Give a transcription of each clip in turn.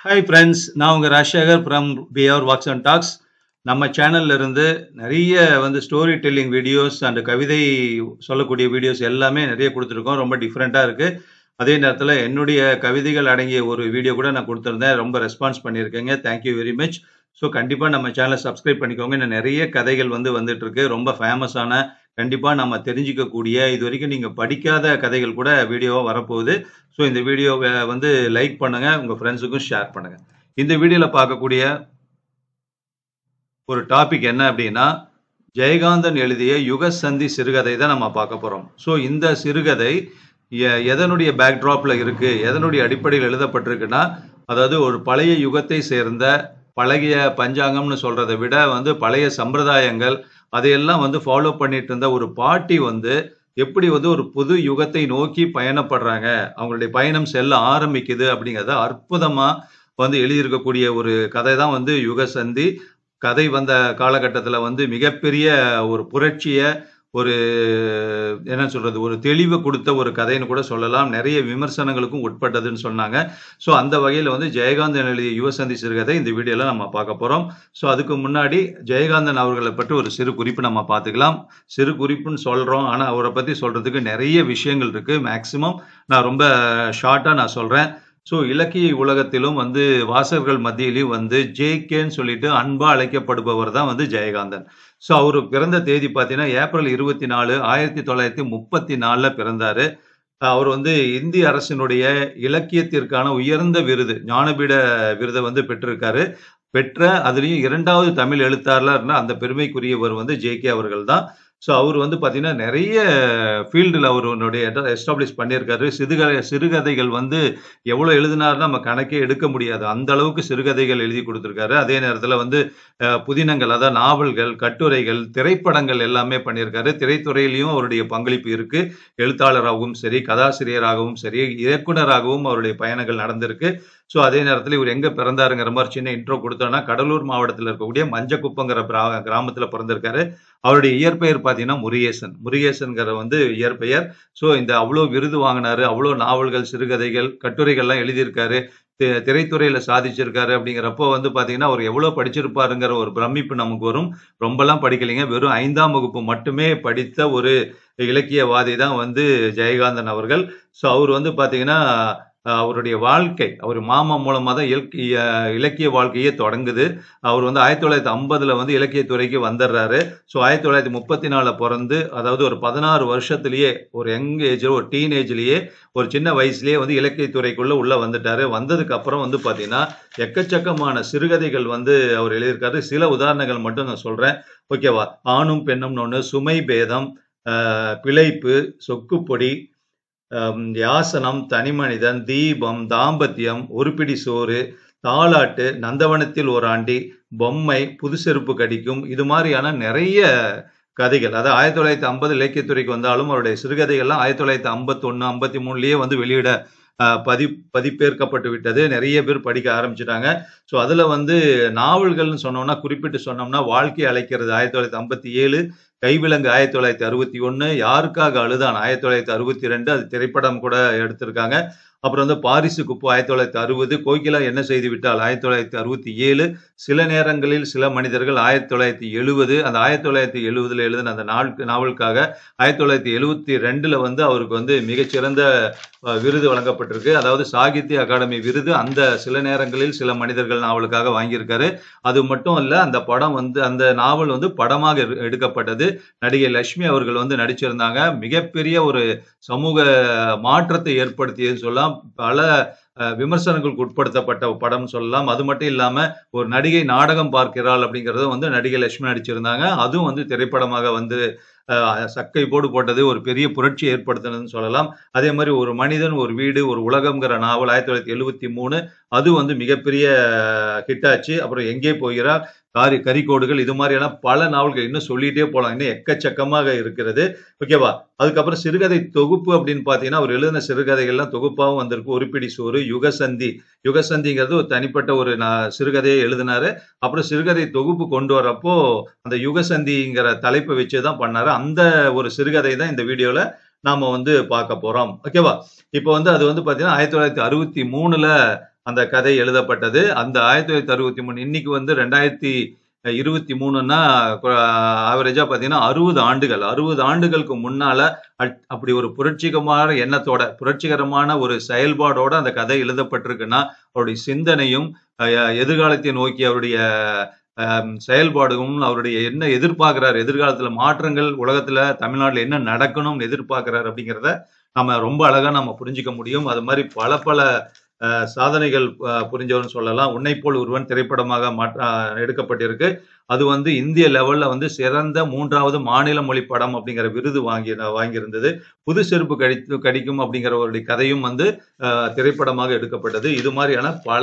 hi friends நான் உங்கள் Rajasekar from BR walks and talks நம்ம சேனல்ல இருந்து நிறைய வந்து ஸ்டோரி டெல்லிங் வீடியோஸ் அண்ட் கவிதை சொல்லக்கூடிய வீடியோஸ் எல்லாமே நிறைய கொடுத்துருக்கோம் ரொம்ப டிஃப்ரெண்ட்டாக இருக்குது அதே நேரத்தில் என்னுடைய கவிதைகள் அடங்கிய ஒரு வீடியோ கூட நான் கொடுத்துருந்தேன் ரொம்ப ரெஸ்பான்ஸ் பண்ணியிருக்கேங்க தேங்க்யூ வெரி மச் ஸோ கண்டிப்பாக நம்ம சேனலை சப்ஸ்கிரைப் பண்ணிக்கோங்க இன்னும் நிறைய கதைகள் வந்து வந்துட்டு இருக்கு ரொம்ப ஃபேமஸான கண்டிப்பாக நம்ம தெரிஞ்சிக்கக்கூடிய இது வரைக்கும் நீங்கள் படிக்காத கதைகள் கூட வீடியோவாக வரப்போகுது ஸோ இந்த வீடியோவை வந்து லைக் பண்ணுங்க உங்கள் ஃப்ரெண்ட்ஸுக்கும் ஷேர் பண்ணுங்க இந்த வீடியோவில் பார்க்கக்கூடிய ஒரு டாபிக் என்ன அப்படின்னா ஜெயகாந்தன் எழுதிய யுக சந்தி சிறுகதை தான் நம்ம பார்க்க போகிறோம் ஸோ இந்த சிறுகதை எ- எதனுடைய பேக்ட்ராப்பில் இருக்கு எதனுடைய அடிப்படையில் எழுதப்பட்டிருக்குன்னா அதாவது ஒரு பழைய யுகத்தை சேர்ந்த பழைய பஞ்சாங்கம்னு சொல்றதை விட வந்து பழைய சம்பிரதாயங்கள் அதையெல்லாம் வந்து ஃபாலோ பண்ணிட்டு இருந்த ஒரு பாட்டி வந்து எப்படி வந்து ஒரு புது யுகத்தை நோக்கி பயணப்படுறாங்க அவங்களுடைய பயணம் செல்ல ஆரம்பிக்குது அப்படிங்கிறத அற்புதமா வந்து எழுதியிருக்கக்கூடிய ஒரு கதை தான் வந்து யுக சந்தி கதை வந்த காலகட்டத்தில் வந்து மிகப்பெரிய ஒரு புரட்சியை ஒரு என்ன சொல்றது ஒரு தெளிவை கொடுத்த ஒரு கதைன்னு கூட சொல்லலாம் நிறைய விமர்சனங்களுக்கும் உட்பட்டதுன்னு சொன்னாங்க ஸோ அந்த வகையில் வந்து ஜெயகாந்தன் எழுதிய யுவசந்தி சிறுகதை இந்த வீடியோல நம்ம பார்க்க போறோம் ஸோ அதுக்கு முன்னாடி ஜெயகாந்தன் அவர்களை பற்றி ஒரு சிறு குறிப்பு நம்ம பார்த்துக்கலாம் சிறு குறிப்புன்னு சொல்றோம் ஆனால் அவரை பத்தி சொல்றதுக்கு நிறைய விஷயங்கள் இருக்கு மேக்சிமம் நான் ரொம்ப ஷார்ட்டா நான் சொல்றேன் ஸோ இலக்கிய உலகத்திலும் வந்து வாசகர்கள் மத்தியிலையும் வந்து ஜேகேன்னு சொல்லிட்டு அன்பா அழைக்கப்படுபவர் தான் வந்து ஜெயகாந்தன் ஸோ அவர் பிறந்த தேதி பார்த்தீங்கன்னா ஏப்ரல் இருபத்தி நாலு ஆயிரத்தி தொள்ளாயிரத்தி முப்பத்தி நாலில் பிறந்தாரு அவர் வந்து இந்திய அரசினுடைய இலக்கியத்திற்கான உயர்ந்த விருது ஞானபீட விருதை வந்து பெற்றிருக்காரு பெற்ற அதுலேயும் இரண்டாவது தமிழ் எழுத்தாளர் இருந்தா அந்த பெருமைக்குரியவர் வந்து ஜேகே அவர்கள் தான் ஸோ அவர் வந்து பார்த்தீங்கன்னா நிறைய ஃபீல்டில் அவருடைய எஸ்டாப்ளிஷ் பண்ணியிருக்காரு சிறுகதை சிறுகதைகள் வந்து எவ்வளோ எழுதினாருன்னு நம்ம கணக்கே எடுக்க முடியாது அந்த அளவுக்கு சிறுகதைகள் எழுதி கொடுத்துருக்காரு அதே நேரத்தில் வந்து அஹ், புதினங்கள் அதாவது நாவல்கள் கட்டுரைகள் திரைப்படங்கள் எல்லாமே பண்ணியிருக்காரு திரைத்துறையிலையும் அவருடைய பங்களிப்பு இருக்கு எழுத்தாளராகவும் சரி கதாசிரியராகவும் சரி இயக்குனராகவும் அவருடைய பயணங்கள் நடந்திருக்கு ஸோ அதே நேரத்தில் இவர் எங்க பிறந்தாருங்கிற மாதிரி சின்ன இன்ட்ரோ கொடுத்தோன்னா கடலூர் மாவட்டத்தில் இருக்கக்கூடிய மஞ்சக்குப்பங்கிற பிரா- கிராமத்துல பிறந்திருக்காரு அவருடைய இயற்பெயர் பார்த்தீங்கன்னா முருகேசன் முருகேசன்கிற வந்து இயற்பெயர் ஸோ இந்த அவ்வளோ விருது வாங்கினாரு அவ்வளோ நாவல்கள் சிறுகதைகள் கட்டுரைகள்லாம் எழுதியிருக்காரு தி- திரைத்துறையில சாதிச்சிருக்காரு அப்படிங்கிறப்போ வந்து பாத்தீங்கன்னா அவர் எவ்வளவு படிச்சிருப்பாருங்கிற ஒரு பிரமிப்பு நமக்கு வரும் ரொம்பலாம் படிக்கலைங்க வெறும் ஐந்தாம் வகுப்பு மட்டுமே படித்த ஒரு இலக்கியவாதி தான் வந்து ஜெயகாந்தன் அவர்கள் ஸோ அவர் வந்து பாத்தீங்கன்னா அஹ், அவருடைய வாழ்க்கை அவர் மாமா மூலமா தான் இலக்கிய இலக்கிய வாழ்க்கையே தொடங்குது அவர் வந்து ஆயிரத்தி தொள்ளாயிரத்தி ஐம்பதுல வந்து இலக்கியத்துறைக்கு வந்துடுறாரு ஸோ ஆயிரத்தி தொள்ளாயிரத்தி முப்பத்தி நாலுல பிறந்து அதாவது ஒரு பதினாறு வருஷத்திலேயே ஒரு யங் ஏஜ் ஒரு டீனேஜ்லயே ஒரு சின்ன வயசுலயே வந்து இலக்கியத்துறைக்குள்ள உள்ள வந்துட்டாரு வந்ததுக்கு அப்புறம் வந்து பாத்தீங்கன்னா எக்கச்சக்கமான சிறுகதைகள் வந்து அவர் எழுதியிருக்காரு சில உதாரணங்கள் மட்டும் நான் சொல்றேன் ஓகேவா ஆணும் பெண்ணும்னு ஒன்று சுமை பேதம் ஆஹ், பிழைப்பு சொக்குப்பொடி ஆம், யாசனம் தனிமனிதன் தீபம் தாம்பத்தியம் ஒருபிடி சோறு தாலாட்டு நந்தவனத்தில் ஒரு ஆண்டி பொம்மை புது செருப்பு கடிக்கும் இது மாதிரியான நிறைய கதைகள் அதாவது ஆயிரத்தி தொள்ளாயிரத்தி ஐம்பது இலக்கியத்துறைக்கு வந்தாலும் அவருடைய சிறுகதைகள்லாம் ஆயிரத்தி தொள்ளாயிரத்தி ஐம்பத்தொன்னு ஐம்பத்தி மூணுலயே வந்து வெளியிட ஆஹ், பதி பதிப்பேற்கப்பட்டு விட்டது நிறைய பேர் படிக்க ஆரம்பிச்சிட்டாங்க ஸோ அதுல வந்து நாவல்கள்னு சொன்னோம்னா குறிப்பிட்டு சொன்னோம்னா வாழ்க்கை அழைக்கிறது ஆயிரத்தி தொள்ளாயிரத்தி ஐம்பத்தி ஏழு கைவிலங்கு ஆயிரத்தி தொள்ளாயிரத்தி அறுபத்தி ஒன்று யாருக்காக அழுதான் ஆயிரத்தி தொள்ளாயிரத்தி அறுபத்தி ரெண்டு அது திரைப்படம் கூட எடுத்திருக்காங்க அப்புறம் வந்து பாரிசு குப்பு ஆயிரத்தி தொள்ளாயிரத்தி அறுபது கோகிலா என்ன செய்து விட்டால் ஆயிரத்தி தொள்ளாயிரத்தி அறுபத்தி ஏழு சில நேரங்களில் சில மனிதர்கள் ஆயிரத்தி தொள்ளாயிரத்தி எழுபது அந்த ஆயிரத்தி தொள்ளாயிரத்தி எழுபதுல எழுதின அந்த நாள் நாவலுக்காக ஆயிரத்தி தொள்ளாயிரத்தி எழுபத்தி ரெண்டுல வந்து அவருக்கு வந்து மிகச்சிறந்த அஹ், விருது வழங்கப்பட்டிருக்கு அதாவது சாகித்ய அகாடமி விருது அந்த சில நேரங்களில் சில மனிதர்கள் நாவலுக்காக வாங்கியிருக்காரு அது மட்டும் இல்ல அந்த படம் வந்து அந்த நாவல் வந்து படமாக எடு- எடுக்கப்பட்டது நடிகை லட்சுமி அவர்கள் வந்து நடிச்சிருந்தாங்க மிகப்பெரிய ஒரு சமூக மாற்றத்தை ஏற்படுத்தியது சொல்லலாம் பல அஹ், விமர்சனங்களுக்கு உட்படுத்தப்பட்ட படம் சொல்லலாம் அது மட்டும் இல்லாம ஒரு நடிகை நாடகம் பார்க்கிறாள் அப்படிங்கறத வந்து நடிகை லட்சுமி நடிச்சிருந்தாங்க அதுவும் வந்து திரைப்படமாக வந்து அஹ், சக்கை போடு போட்டது ஒரு பெரிய புரட்சி ஏற்படுத்தினதுன்னு சொல்லலாம் அதே மாதிரி ஒரு மனிதன் ஒரு வீடு ஒரு உலகம்ங்கிற நாவல் ஆயிரத்தி தொள்ளாயிரத்தி எழுபத்தி மூணு அது வந்து மிகப்பெரிய ஹிட் ஆச்சு அப்புறம் எங்கே போகிறார் காரி கரிக்கோடுகள் இது மாதிரியான பல நாவல்கள் இன்னும் சொல்லிட்டே போலாம் இன்னும் எக்கச்சக்கமாக இருக்கிறது ஓகேவா அதுக்கப்புறம் சிறுகதை தொகுப்பு அப்படின்னு பார்த்தீங்கன்னா அவர் எழுதின சிறுகதைகள்லாம் தொகுப்பாகவும் வந்திருக்கு ஒருபிடி சோறு யுகசந்தி யுகசந்திங்கிறது ஒரு தனிப்பட்ட ஒரு நா- சிறுகதையை எழுதினாரு அப்புறம் சிறுகதை தொகுப்பு கொண்டு வரப்போ அந்த யுகசந்திங்கிற தலைப்பை வச்சு தான் பண்ணாரு அந்த ஒரு சிறுகதை தான் இந்த வீடியோல நாம வந்து பார்க்க போறோம் ஓகேவா இப்போ வந்து அது வந்து பாத்தீங்கன்னா ஆயிரத்தி தொள்ளாயிரத்தி அறுபத்தி மூணுல அந்த கதை எழுதப்பட்டது அந்த ஆயிரத்தி தொள்ளாயிரத்தி அறுபத்தி மூணு இன்னைக்கு வந்து ரெண்டாயிரத்தி இருபத்தி மூணுன்னா ஆவரேஜா பாத்தீங்கன்னா அறுபது ஆண்டுகள் அறுபது ஆண்டுகளுக்கு முன்னால அட்- அப்படி ஒரு புரட்சிகரமான எண்ணத்தோட புரட்சிகரமான ஒரு செயல்பாடோட அந்த கதை எழுதப்பட்டிருக்குன்னா அவருடைய சிந்தனையும் அஹ், எதிர்காலத்தை நோக்கி அவருடைய அஹ், செயல்பாடும் அவருடைய என்ன எதிர்பார்க்கிறார் எதிர்காலத்துல மாற்றங்கள் உலகத்துல தமிழ்நாட்டுல என்ன நடக்கணும்னு எதிர்பார்க்கிறார் அப்படிங்கிறத நம்ம ரொம்ப அழகா நம்ம புரிஞ்சுக்க முடியும் அது மாதிரி பல பல அஹ், சாதனைகள் அஹ், புரிஞ்சவர்னு சொல்லலாம் உன்னை போல் ஒருவன் திரைப்படமாக மாற்ற அஹ், எடுக்கப்பட்டிருக்கு அது வந்து இந்திய லெவல்ல வந்து சிறந்த மூன்றாவது மாநில மொழி படம் அப்படிங்கிற விருது வாங்கி வாங்கியிருந்தது புது செருப்பு கடித்து கடிக்கும் அப்படிங்கிறவருடைய கதையும் வந்து அஹ், திரைப்படமாக எடுக்கப்பட்டது இது மாதிரியான பல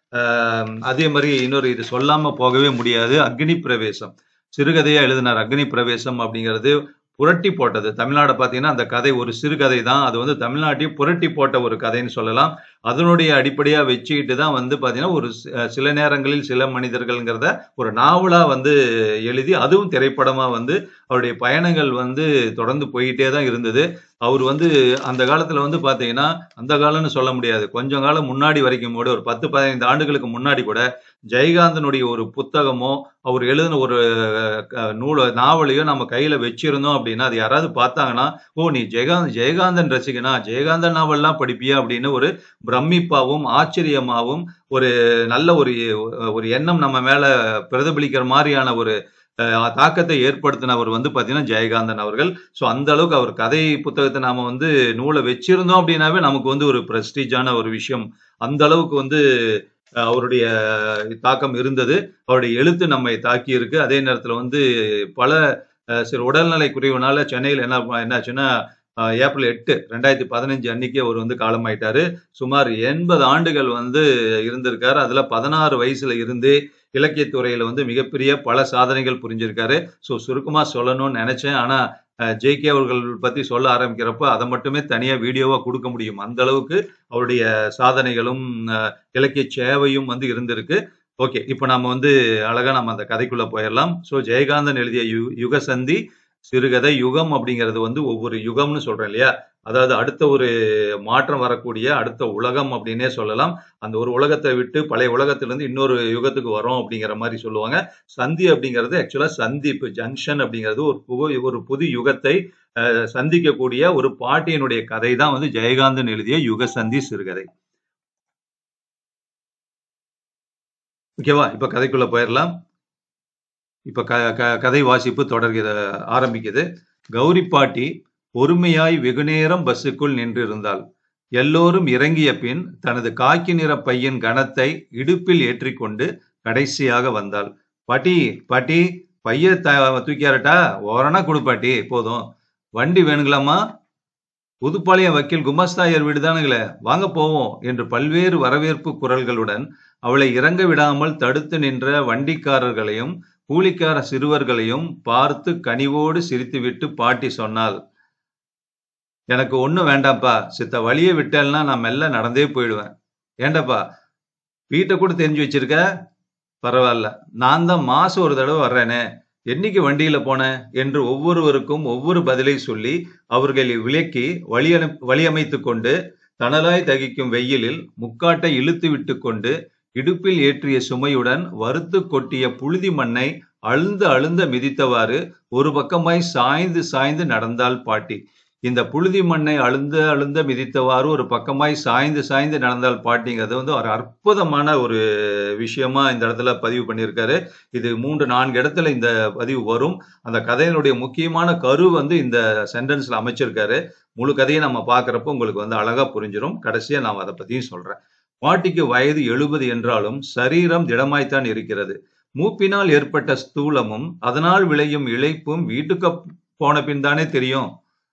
அஹ், அதே மாதிரி இன்னொரு இது சொல்லாம போகவே முடியாது அக்னி பிரவேசம் சிறுகதையா எழுதினார் அக்னி பிரவேசம் அப்படிங்கிறது புரட்டி போட்டது தமிழ்நாடு பார்த்தீங்கன்னா அந்த கதை ஒரு சிறுகதை தான் அது வந்து தமிழ்நாட்டையும் புரட்டி போட்ட ஒரு கதைன்னு சொல்லலாம் அதனுடைய அடிப்படையா வச்சுக்கிட்டு தான் வந்து பார்த்தீங்கன்னா ஒரு சி- அஹ் சில நேரங்களில் சில மனிதர்கள்ங்கிறத ஒரு நாவலா வந்து எழுதி அதுவும் திரைப்படமா வந்து அவருடைய பயணங்கள் வந்து தொடர்ந்து போயிட்டே தான் இருந்தது அவர் வந்து அந்த காலத்துல வந்து பாத்தீங்கன்னா அந்த காலம்னு சொல்ல முடியாது கொஞ்சம் காலம் முன்னாடி வரைக்கும் கூட ஒரு பத்து பதினைந்து ஆண்டுகளுக்கு முன்னாடி கூட ஜெயகாந்தனுடைய ஒரு புத்தகமோ அவர் எழுதின ஒரு அஹ், நூல நாவலையோ நம்ம கையில வச்சிருந்தோம் அப்படின்னா அது யாராவது பார்த்தாங்கன்னா ஓ நீ ஜெயகாந்த் ஜெயகாந்தன் ரசிகனா ஜெயகாந்தன் நாவல்லாம் படிப்பியா அப்படின்னு ஒரு பிரமிப்பாவும் ஆச்சரியமாவும் ஒரு நல்ல ஒரு ஒரு எண்ணம் நம்ம மேல பிரதிபலிக்கிற மாதிரியான ஒரு அஹ், தாக்கத்தை ஏற்படுத்தினவர் வந்து பாத்தீங்கன்னா ஜெயகாந்தன் அவர்கள் ஸோ அந்த அளவுக்கு அவர் கதை புத்தகத்தை நாம வந்து நூலை வச்சிருந்தோம் அப்படின்னாவே நமக்கு வந்து ஒரு பிரஸ்டீஜான ஒரு விஷயம் அந்த அளவுக்கு வந்து அஹ், அவருடைய தாக்கம் இருந்தது அவருடைய எழுத்து நம்மை தாக்கி இருக்கு அதே நேரத்துல வந்து பல அஹ், சில உடல்நலை குறைவுனால சென்னையில் என்ன என்னாச்சுன்னா அஹ், ஏப்ரல் எட்டு ரெண்டாயிரத்தி பதினஞ்சு அன்னைக்கு அவர் வந்து காலமாயிட்டாரு சுமார் எண்பது ஆண்டுகள் வந்து இருந்திருக்காரு அதுல பதினாறு வயசுல இருந்தே இலக்கியத்துறையில வந்து மிகப்பெரிய பல சாதனைகள் புரிஞ்சிருக்காரு ஸோ சுருக்கமா சொல்லணும்னு நினைச்சேன் ஆனா ஜேகே அவர்கள் பத்தி சொல்ல ஆரம்பிக்கிறப்ப அதை மட்டுமே தனியா வீடியோவா கொடுக்க முடியும் அந்த அளவுக்கு அவருடைய சாதனைகளும் அஹ், இலக்கிய சேவையும் வந்து இருந்திருக்கு ஓகே இப்போ நம்ம வந்து அழகா நம்ம அந்த கதைக்குள்ள போயிடலாம் ஸோ ஜெயகாந்தன் எழுதிய யு யுகசந்தி சிறுகதை யுகம் அப்படிங்கிறது வந்து ஒவ்வொரு யுகம்னு சொல்றேன் இல்லையா அதாவது அடுத்த ஒரு மாற்றம் வரக்கூடிய அடுத்த உலகம் அப்படின்னே சொல்லலாம் அந்த ஒரு உலகத்தை விட்டு பழைய உலகத்திலிருந்து இன்னொரு யுகத்துக்கு வரோம் அப்படிங்கிற மாதிரி சொல்லுவாங்க சந்தி அப்படிங்கிறது ஆக்சுவலா சந்திப்பு ஜங்ஷன் அப்படிங்கிறது ஒரு புது ஒரு புது யுகத்தை அஹ், சந்திக்கக்கூடிய ஒரு பாட்டியினுடைய கதை தான் வந்து ஜெயகாந்தன் எழுதிய யுகசந்தி சிறுகதை ஓகேவா இப்ப கதைக்குள்ள போயிடலாம் இப்ப க க- கதை வாசிப்பு தொடர்கிற ஆரம்பிக்குது கௌரி பாட்டி பொறுமையாய் வெகுநேரம் பஸ்ஸுக்குள் நின்றிருந்தாள் எல்லோரும் இறங்கிய பின் தனது காக்கி நிற பையின் கனத்தை இடுப்பில் ஏற்றிக்கொண்டு கடைசியாக வந்தாள் பாட்டி பாட்டி பைய த தூக்கியாரட்டா ஓரணா கொடு பாட்டி போதும் வண்டி வேணுங்களாமா புதுப்பாளையம் வக்கீல் குமாஸ்தாயர் வீடுதானுங்களே வாங்க போவோம் என்று பல்வேறு வரவேற்பு குரல்களுடன் அவளை இறங்க விடாமல் தடுத்து நின்ற வண்டிக்காரர்களையும் கூலிக்கார சிறுவர்களையும் பார்த்து கனிவோடு சிரித்துவிட்டு பாட்டி சொன்னாள் எனக்கு ஒண்ணும் வேண்டாம்ப்பா சித்த வழியை விட்டேன்னா நான் மெல்ல நடந்தே போயிடுவேன் ஏண்டாப்பா வீட்டை கூட தெரிஞ்சு வச்சிருக்க பரவாயில்ல நான் தான் மாசம் ஒரு தடவை வர்றேனே என்னைக்கு வண்டியில போனேன் என்று ஒவ்வொருவருக்கும் ஒவ்வொரு பதிலை சொல்லி அவர்களை விலக்கி வழியனு வழியமைத்துக் கொண்டு தணலாய் தகிக்கும் வெயிலில் முக்காட்டை இழுத்து விட்டு கொண்டு இடுப்பில் ஏற்றிய சுமையுடன் வறுத்து கொட்டிய புழுதி மண்ணை அழுந்த அழுந்த மிதித்தவாறு ஒரு பக்கமாய் சாய்ந்து சாய்ந்து நடந்தாள் பாட்டி இந்த புழுதி மண்ணை அழுந்த அழுந்த மிதித்தவாறு ஒரு பக்கமாய் சாய்ந்து சாய்ந்து நடந்தால் பாட்டிங்கிறது வந்து ஒரு அற்புதமான ஒரு விஷயமா இந்த இடத்துல பதிவு பண்ணியிருக்காரு இது மூன்று நான்கு இடத்துல இந்த பதிவு வரும் அந்த கதையினுடைய முக்கியமான கரு வந்து இந்த சென்டென்ஸ்ல அமைச்சிருக்காரு முழு கதையை நம்ம பார்க்கறப்போ உங்களுக்கு வந்து அழகா புரிஞ்சிடும் கடைசியா நான் அதை பத்தியும் சொல்றேன் பாட்டிக்கு வயது எழுபது என்றாலும் சரீரம் திடமாய்த்தான் இருக்கிறது மூப்பினால் ஏற்பட்ட ஸ்தூலமும் அதனால் விளையும் இழைப்பும் வீட்டுக்கு போன பின் தானே தெரியும்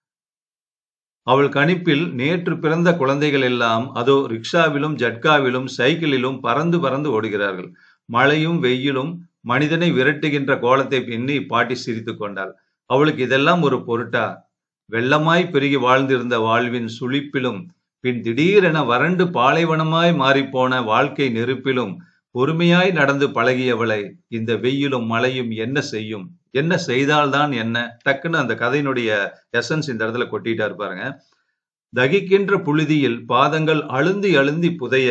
அவள் கணிப்பில் நேற்று பிறந்த குழந்தைகள் எல்லாம் அதோ ரிக்ஷாவிலும் ஜட்காவிலும் சைக்கிளிலும் பறந்து பறந்து ஓடுகிறார்கள் மழையும் வெயிலும் மனிதனை விரட்டுகின்ற கோலத்தை பின்னி பாட்டி சிரித்துக் கொண்டாள் அவளுக்கு இதெல்லாம் ஒரு பொருட்டா வெள்ளமாய் பெருகி வாழ்ந்திருந்த வாழ்வின் சுழிப்பிலும் பின் திடீரென வறண்டு பாலைவனமாய் மாறிப்போன வாழ்க்கை நெருப்பிலும் பொறுமையாய் நடந்து பழகியவளை இந்த வெயிலும் மழையும் என்ன செய்யும் என்ன செய்தால்தான் என்ன டக்குன்னு அந்த கதையினுடைய எசன்ஸ் இந்த இடத்துல கொட்டிட்டா இருப்பாருங்க தகிக்கின்ற புழுதியில் பாதங்கள் அழுந்தி அழுந்தி புதைய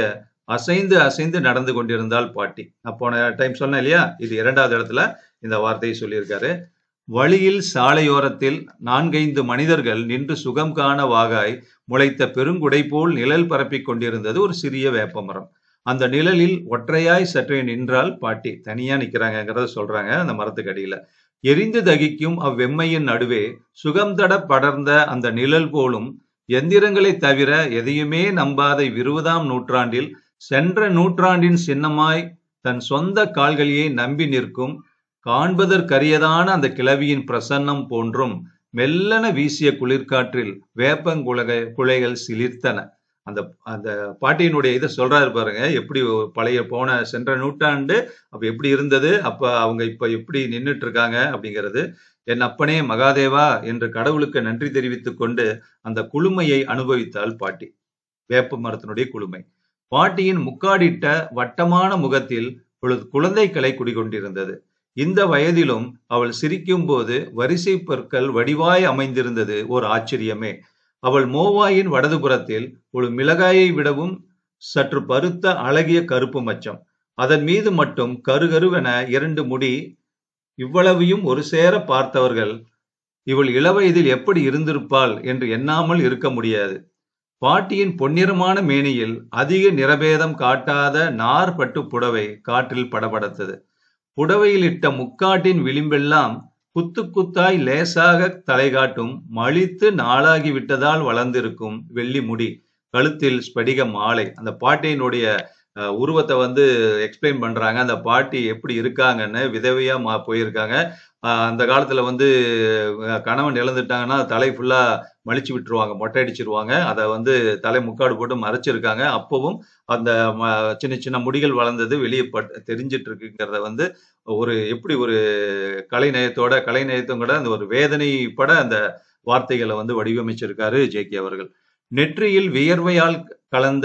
அசைந்து அசைந்து நடந்து கொண்டிருந்தாள் பாட்டி நான் போன டைம் சொன்னேன் இல்லையா இது இரண்டாவது இடத்துல இந்த வார்த்தையை சொல்லியிருக்காரு வழியில் சாலையோரத்தில் நான்கைந்து மனிதர்கள் நின்று சுகம் காண வாகாய் முளைத்த பெருங்குடை போல் நிழல் பரப்பிக் கொண்டிருந்தது ஒரு சிறிய வேப்பமரம் அந்த நிழலில் ஒற்றையாய் சற்றே நின்றால் பாட்டி தனியா நிக்கிறாங்கங்கிறத சொல்றாங்க அந்த மரத்துக்கு அடியில எரிந்து தகிக்கும் அவ்வெம்மையின் நடுவே சுகம் தட படர்ந்த அந்த நிழல் போலும் எந்திரங்களை தவிர எதையுமே நம்பாத இருபதாம் நூற்றாண்டில் சென்ற நூற்றாண்டின் சின்னமாய் தன் சொந்த கால்களையே நம்பி நிற்கும் காண்பதற்கரியதான அந்த கிளவியின் பிரசன்னம் போன்றும் மெல்லன வீசிய குளிர்காற்றில் வேப்பங்குலக குலைகள் சிலிர்த்தன அந்த அந்த பாட்டியினுடைய இதை சொல்றாரு பாருங்க எப்படி ஒரு பழைய போன சென்ற நூற்றாண்டு அப்ப எப்படி இருந்தது அப்ப அவங்க இப்ப எப்படி நின்னுட்டு இருக்காங்க அப்படிங்கிறது என் அப்பனே மகாதேவா என்று கடவுளுக்கு நன்றி தெரிவித்துக் கொண்டு அந்த குளுமையை அனுபவித்தாள் பாட்டி வேப்ப மரத்தினுடைய குளுமை பாட்டியின் முக்காடிட்ட வட்டமான முகத்தில் பொழுது குழந்தைகளை குடிகொண்டிருந்தது இந்த வயதிலும் அவள் சிரிக்கும் போது வரிசை பற்கள் வடிவாய் அமைந்திருந்தது ஒரு ஆச்சரியமே அவள் மோவாயின் வடதுபுறத்தில் ஒரு மிளகாயை விடவும் சற்று பருத்த அழகிய கருப்பு மச்சம் அதன் மீது மட்டும் கருகருவென இரண்டு முடி இவ்வளவையும் ஒரு சேர பார்த்தவர்கள் இவள் இளவயதில் எப்படி இருந்திருப்பாள் என்று எண்ணாமல் இருக்க முடியாது பாட்டியின் பொன்னிறமான மேனியில் அதிக நிறபேதம் காட்டாத நார் பட்டு புடவை காற்றில் படபடத்தது புடவையில் இட்ட முக்காட்டின் விளிம்பெல்லாம் குத்து குத்தாய் லேசாக தலை காட்டும் மலித்து நாளாகி விட்டதால் வளர்ந்திருக்கும் வெள்ளி முடி கழுத்தில் ஸ்படிக மாலை அந்த பாட்டியினுடைய அஹ், உருவத்தை வந்து எக்ஸ்பிளைன் பண்றாங்க அந்த பாட்டி எப்படி இருக்காங்கன்னு விதவையா மா போயிருக்காங்க அஹ், அந்த காலத்துல வந்து அஹ், கணவன் இழந்துட்டாங்கன்னா தலை ஃபுல்லா மலிச்சு விட்டுருவாங்க மொட்டை அடிச்சிருவாங்க அதை வந்து தலை முக்காடு போட்டு மறைச்சிருக்காங்க அப்பவும் அந்த ம- சின்ன சின்ன முடிகள் வளர்ந்தது வெளியே பட் தெரிஞ்சிட்டு இருக்குங்கிறத வந்து ஒரு எப்படி ஒரு கலை நயத்தோட கலை நயத்தோட கூட அந்த ஒரு வேதனை பட அந்த வார்த்தைகளை வந்து வடிவமைச்சிருக்காரு ஜேகே அவர்கள் நெற்றியில் வியர்வையால் கலந்த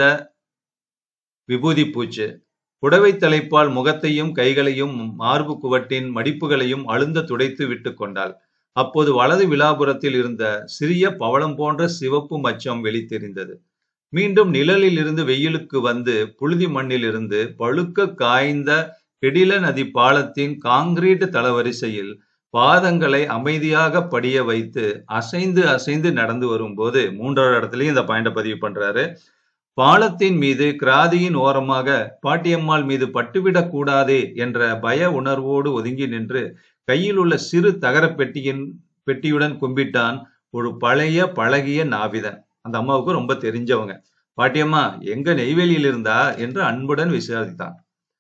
விபூதி பூச்சு புடவை தலைப்பால் முகத்தையும் கைகளையும் மார்பு குவட்டின் மடிப்புகளையும் அழுந்த துடைத்து விட்டு கொண்டாள் அப்போது வலது விலாபுரத்தில் இருந்த சிறிய பவளம் போன்ற சிவப்பு மச்சம் வெளித்தெரிந்தது மீண்டும் நிழலில் இருந்து வெயிலுக்கு வந்து புழுதி மண்ணில் இருந்து பழுக்க காய்ந்த கெடில நதி பாலத்தின் காங்கிரீட் தளவரிசையில் பாதங்களை அமைதியாக படிய வைத்து அசைந்து அசைந்து நடந்து வரும்போது மூன்றாவது இடத்துலயும் இந்த பாயிண்ட பதிவு பண்றாரு பாலத்தின் மீது கிராதியின் ஓரமாக பாட்டியம்மாள் மீது பட்டுவிடக் கூடாதே என்ற பய உணர்வோடு ஒதுங்கி நின்று கையில் உள்ள சிறு தகரப் பெட்டியின் பெட்டியுடன் கும்பிட்டான் ஒரு பழைய பழகிய நாவிதன் அந்த அம்மாவுக்கு ரொம்ப தெரிஞ்சவங்க பாட்டியம்மா எங்க நெய்வேலியில் இருந்தா என்று அன்புடன் விசாரித்தான்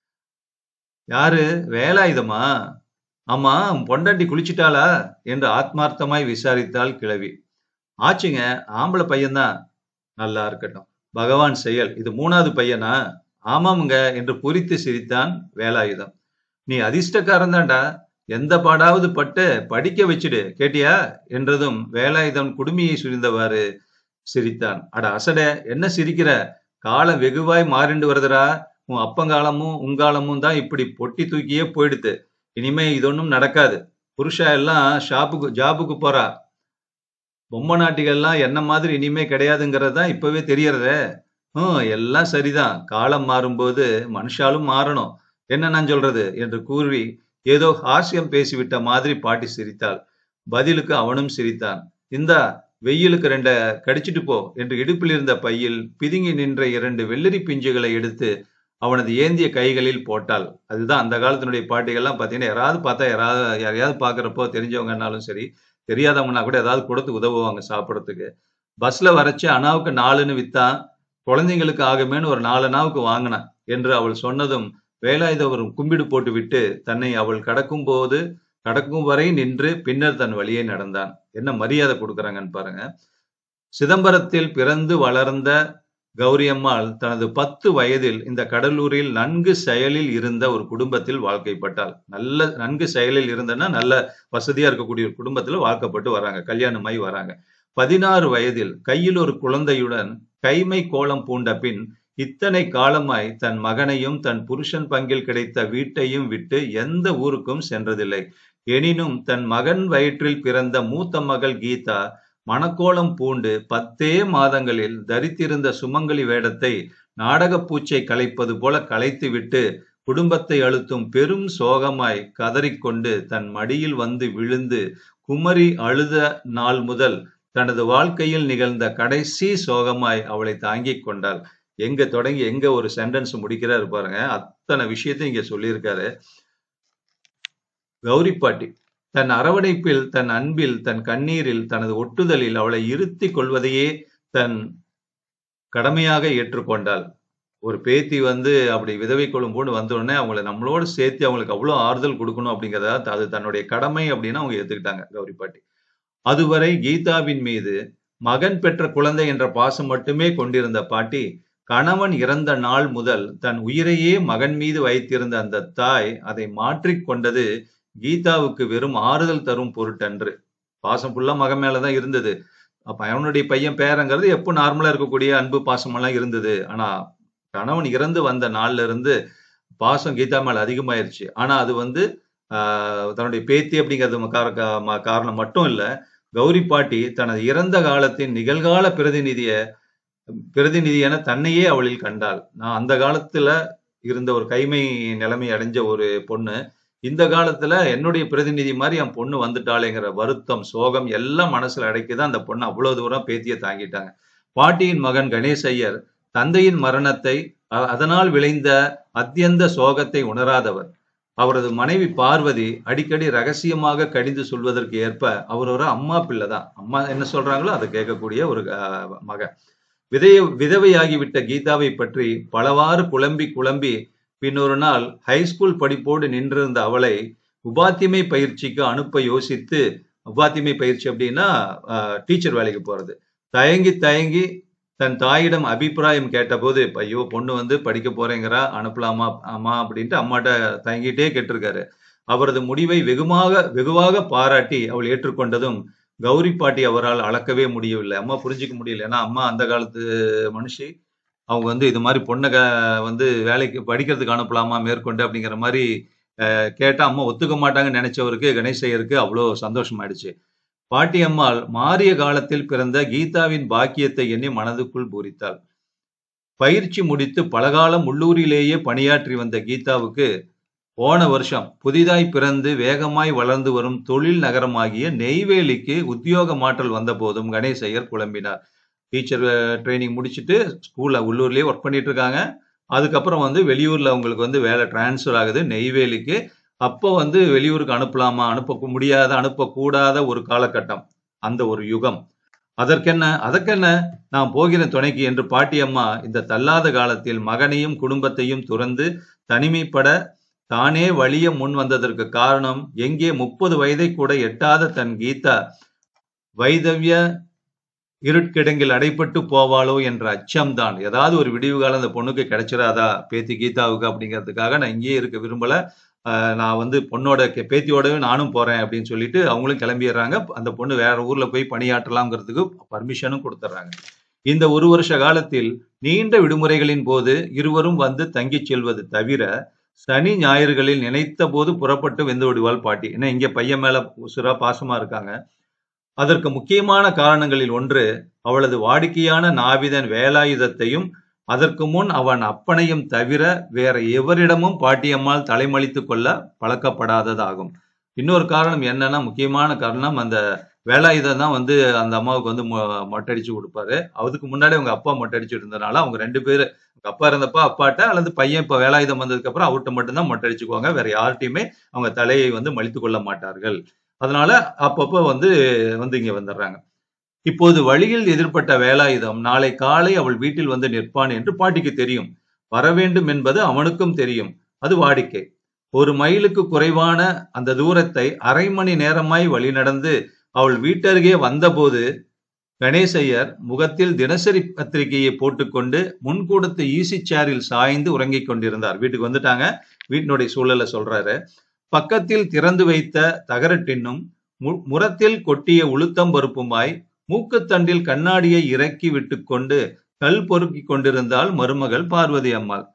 யாரு வேலாயுதமா ஆமா உன் பொண்டாட்டி குளிச்சிட்டாளா என்று ஆத்மார்த்தமாய் விசாரித்தாள் கிழவி ஆச்சுங்க ஆம்பளை பையன்தான் நல்லா இருக்கட்டும் பகவான் செயல் இது மூணாவது பையனா ஆமாமுங்க என்று பூரித்து சிரித்தான் வேலாயுதம் நீ அதிர்ஷ்டக்காரன் தான்டா எந்த பாடாவது பட்டு படிக்க வச்சிடு கேட்டியா என்றதும் வேலாயுதம் குடுமியை சுரிந்தவாறு சிரித்தான் அட அசட என்ன சிரிக்கிற காலம் வெகுவாய் மாறிண்டு வருதுடா உன் அப்பங்காலமும் உங்காலமும் தான் இப்படி பொட்டி தூக்கியே போயிடுத்து இனிமே இது ஒண்ணும் நடக்காது புருஷா எல்லாம் ஷாப்புக்கு ஜாபுக்கு போறா பொம்மை நாட்டிகள்லாம் என்ன மாதிரி இனிமே கிடையாதுங்கிறது தான் இப்பவே தெரியறதே ஹம் எல்லாம் சரிதான் காலம் மாறும்போது மனுஷாலும் மாறணும் என்ன நான் சொல்றது என்று கூறி ஏதோ ஹாஸ்யம் பேசிவிட்ட மாதிரி பாட்டி சிரித்தாள் பதிலுக்கு அவனும் சிரித்தான் இந்தா வெயிலுக்கு ரெண்ட கடிச்சிட்டு போ என்று இடுப்பில் இருந்த பையில் பிதுங்கி நின்ற இரண்டு வெள்ளரி பிஞ்சுகளை எடுத்து அவனது ஏந்திய கைகளில் போட்டாள் அதுதான் அந்த காலத்தினுடைய பாட்டிகள்லாம் பார்த்தீங்கன்னா யாராவது பார்த்தா யாராவது யாரையாவது பார்க்குறப்போ தெரிஞ்சவங்கன்னாலும் சரி தெரியாதவங்கன்னா கூட ஏதாவது கொடுத்து உதவுவாங்க சாப்பிட்றதுக்கு பஸ்ல வரைச்சு அனாவுக்கு நாலுன்னு வித்தான் குழந்தைங்களுக்கு ஆகுமேன்னு ஒரு நாலு அனாவுக்கு வாங்கினான் என்று அவள் சொன்னதும் வேலாயுதவரும் கும்பிடு போட்டு விட்டு தன்னை அவள் கடக்கும் போது கடக்கும் வரை நின்று பின்னர் தன் வழியே நடந்தான் என்ன மரியாதை கொடுக்குறாங்கன்னு பாருங்க சிதம்பரத்தில் பிறந்து வளர்ந்த கௌரியம்மாள் தனது பத்து வயதில் இந்த கடலூரில் நன்கு செயலில் இருந்த ஒரு குடும்பத்தில் வாழ்க்கைப்பட்டாள் நல்ல நன்கு செயலில் இருந்தனா நல்ல வசதியா இருக்கக்கூடிய ஒரு குடும்பத்துல வாழ்க்கப்பட்டு வராங்க கல்யாணமாய் வராங்க பதினாறு வயதில் கையில் ஒரு குழந்தையுடன் கைமை கோலம் பூண்ட பின் இத்தனை காலமாய் தன் மகனையும் தன் புருஷன் பங்கில் கிடைத்த வீட்டையும் விட்டு எந்த ஊருக்கும் சென்றதில்லை எனினும் தன் மகன் வயிற்றில் பிறந்த மூத்த மகள் கீதா மணக்கோலம் பூண்டு பத்தே மாதங்களில் தரித்திருந்த சுமங்கலி வேடத்தை நாடகப் பூச்சை கலைப்பது போல கலைத்துவிட்டு குடும்பத்தை அழுத்தும் பெரும் சோகமாய் கதறிக்கொண்டு தன் மடியில் வந்து விழுந்து குமரி அழுத நாள் முதல் தனது வாழ்க்கையில் நிகழ்ந்த கடைசி சோகமாய் அவளை தாங்கிக் கொண்டாள் எங்க தொடங்கி எங்க ஒரு சென்டென்ஸ் முடிக்கிறாரு பாருங்க அத்தனை விஷயத்தை இங்க சொல்லியிருக்காரு கௌரி பாட்டி தன் அரவணைப்பில் தன் அன்பில் தன் கண்ணீரில் தனது ஒட்டுதலில் அவளை இருத்தி கொள்வதையே தன் கடமையாக ஏற்றுக்கொண்டாள் ஒரு பேத்தி வந்து அப்படி விதவை கொள்ளும்போது வந்த உடனே அவங்கள நம்மளோட சேர்த்து அவங்களுக்கு அவ்வளவு ஆறுதல் கொடுக்கணும் அப்படிங்கிறத அது தன்னுடைய கடமை அப்படின்னு அவங்க ஏத்துக்கிட்டாங்க கௌரி பாட்டி அதுவரை கீதாவின் மீது மகன் பெற்ற குழந்தை என்ற பாசம் மட்டுமே கொண்டிருந்த பாட்டி கணவன் இறந்த நாள் முதல் தன் உயிரையே மகன் மீது வைத்திருந்த அந்த தாய் அதை மாற்றிக் கொண்டது கீதாவுக்கு வெறும் ஆறுதல் தரும் பொருட்டன்று பாசம் ஃபுல்லா மகன் மேலதான் இருந்தது அப்ப அவனுடைய பையன் பேரங்கிறது எப்போ நார்மலா இருக்கக்கூடிய அன்பு பாசம் எல்லாம் இருந்தது ஆனா கணவன் இறந்து வந்த நாள்ல இருந்து பாசம் கீதா மேல அதிகமாயிருச்சு ஆனா அது வந்து ஆஹ் தன்னுடைய பேத்தி அப்படிங்கிறது கார- கா- காரணம் மட்டும் இல்ல கௌரி பாட்டி தனது இறந்த காலத்தின் நிகழ்கால பிரதிநிதிய பிரதிநிதி என தன்னையே அவளில் கண்டாள் நான் அந்த காலத்துல இருந்த ஒரு கைமை நிலைமை அடைஞ்ச ஒரு பொண்ணு இந்த காலத்துல என்னுடைய பிரதிநிதி மாதிரி என் பொண்ணு வந்துட்டாளேங்கிற வருத்தம் சோகம் எல்லாம் மனசுல அடைக்குதான் அந்த பொண்ணு அவ்வளவு தூரம் பேத்திய தாங்கிட்டாங்க பாட்டியின் மகன் கணேஷ் ஐயர் தந்தையின் மரணத்தை அ- அதனால் விளைந்த அத்தியந்த சோகத்தை உணராதவர் அவரது மனைவி பார்வதி அடிக்கடி ரகசியமாக கடிந்து சொல்வதற்கு ஏற்ப அவர் ஒரு அம்மா பிள்ளை தான் அம்மா என்ன சொல்றாங்களோ அதை கேட்கக்கூடிய ஒரு அஹ், மகன் விதைய விதவையாகிவிட்ட கீதாவை பற்றி பலவாறு குழம்பி குழம்பி பின்னொரு நாள் ஹைஸ்கூல் படிப்போடு நின்றிருந்த அவளை உபாத்திமை பயிற்சிக்கு அனுப்ப யோசித்து உபாத்திமை பயிற்சி அப்படின்னா டீச்சர் வேலைக்கு போறது தயங்கி தயங்கி தன் தாயிடம் அபிப்பிராயம் கேட்டபோது ஐயோ பொண்ணு வந்து படிக்க போறேங்கிறா அனுப்பலாமா ஆமா அப்படின்ட்டு அம்மாட்ட தயங்கிட்டே கேட்டிருக்காரு அவரது முடிவை வெகுமாக வெகுவாக பாராட்டி அவள் ஏற்றுக்கொண்டதும் கௌரி பாட்டி அவரால் அளக்கவே முடியவில்லை அம்மா புரிஞ்சுக்க முடியல ஏன்னா அம்மா அந்த காலத்து மனுஷி அவங்க வந்து இது மாதிரி பொண்ணை க- வந்து வேலைக்கு படிக்கிறதுக்கு அனுப்பலாமா மேற்கொண்டு அப்படிங்கிற மாதிரி அஹ், கேட்டா அம்மா ஒத்துக்க மாட்டாங்கன்னு நினைச்சவருக்கு கணேசையருக்கு அவ்வளோ சந்தோஷமாயிடுச்சு பாட்டி அம்மாள் மாறிய காலத்தில் பிறந்த கீதாவின் பாக்கியத்தை எண்ணி மனதுக்குள் பூரித்தாள் பயிற்சி முடித்து பலகாலம் உள்ளூரிலேயே பணியாற்றி வந்த கீதாவுக்கு போன வருஷம் புதிதாய் பிறந்து வேகமாய் வளர்ந்து வரும் தொழில் நகரமாகிய நெய்வேலிக்கு உத்தியோக மாற்றல் வந்த போதும் கணேசையர் குழம்பினார் டீச்சர் ட்ரைனிங் முடிச்சுட்டு ஸ்கூல்ல உள்ளூர்லயே ஒர்க் பண்ணிட்டு இருக்காங்க அதுக்கப்புறம் வந்து வெளியூர்ல அவங்களுக்கு வந்து வேலை டிரான்ஸ்ஃபர் ஆகுது நெய்வேலிக்கு அப்போ வந்து வெளியூருக்கு அனுப்பலாமா அனுப்ப முடியாத அனுப்பக்கூடாத ஒரு காலகட்டம் அந்த ஒரு யுகம் அதற்கென்ன அதற்கென்ன நான் போகிறேன் துணைக்கு என்று பாட்டியம்மா இந்த தள்ளாத காலத்தில் மகனையும் குடும்பத்தையும் துறந்து தனிமைப்பட தானே வழிய முன் வந்ததற்கு காரணம் எங்கே முப்பது வயதை கூட எட்டாத தன் கீதா வைதவ்ய இருட்கிடங்கில் அடைப்பட்டு போவாளோ என்ற அச்சம்தான் ஏதாவது ஒரு விடிவு காலம் அந்த பொண்ணுக்கு கிடைச்சிடாதா பேத்தி கீதாவுக்கு அப்படிங்கிறதுக்காக நான் இங்கேயே இருக்க விரும்பல ஆஹ் நான் வந்து பொண்ணோட கே- பேத்தியோடவே நானும் போறேன் அப்படின்னு சொல்லிட்டு அவங்களும் கிளம்பிடுறாங்க அந்த பொண்ணு வேற ஊர்ல போய் பணியாற்றலாம்ங்கிறதுக்கு பர்மிஷனும் கொடுத்துட்றாங்க இந்த ஒரு வருஷ காலத்தில் நீண்ட விடுமுறைகளின் போது இருவரும் வந்து தங்கிச் செல்வது தவிர சனி ஞாயிறுகளில் நினைத்த போது புறப்பட்டு வெந்து விடுவாள் பாட்டி ஏன்னா இங்க பையன் மேல உசுரா பாசமா இருக்காங்க அதற்கு முக்கியமான காரணங்களில் ஒன்று அவளது வாடிக்கையான நாவிதன் வேலாயுதத்தையும் அதற்கு முன் அவன் அப்பனையும் தவிர வேற எவரிடமும் பாட்டியம்மாள் தலைமளித்துக் கொள்ள பழக்கப்படாததாகும் இன்னொரு காரணம் என்னன்னா முக்கியமான காரணம் அந்த வேலாயுதம் தான் வந்து அந்த அம்மாவுக்கு வந்து மொ- மொட்டடிச்சு கொடுப்பாரு அதுக்கு முன்னாடி அவங்க அப்பா மொட்டடிச்சு இருந்தனால அவங்க ரெண்டு பேரு அவங்க அப்பா இருந்தப்ப அப்பாட்ட அல்லது பையன் இப்ப வேலாயுதம் வந்ததுக்கு அப்புறம் அவர்கிட்ட மட்டும்தான் மொட்டடிச்சுக்குவாங்க வேற யார்கிட்டயுமே அவங்க தலையை வந்து மலித்துக் கொள்ள மாட்டார்கள் அதனால அப்பப்போ வந்து வந்து இங்க வந்துடுறாங்க இப்போது வழியில் எதிர்ப்பட்ட வேலாயுதம் நாளை காலை அவள் வீட்டில் வந்து நிற்பான் என்று பாட்டிக்கு தெரியும் வரவேண்டும் என்பது அவனுக்கும் தெரியும் அது வாடிக்கை ஒரு மைலுக்கு குறைவான அந்த தூரத்தை அரை மணி நேரமாய் வழி நடந்து அவள் வீட்டருகே வந்தபோது கணேசையர் முகத்தில் தினசரி பத்திரிகையை போட்டுக்கொண்டு முன்கூடத்து ஈசி சேரில் சாய்ந்து உறங்கிக் கொண்டிருந்தார் வீட்டுக்கு வந்துட்டாங்க வீட்டினுடைய சூழலை சொல்றாரு பக்கத்தில் திறந்து வைத்த தகரட்டின்னும் மு- முரத்தில் கொட்டிய உளுத்தம் பருப்புமாய் மூக்குத்தண்டில் கண்ணாடியை இறக்கி விட்டுக்கொண்டு கல் பொறுக்கிக் கொண்டிருந்தாள் மருமகள் பார்வதி அம்மாள்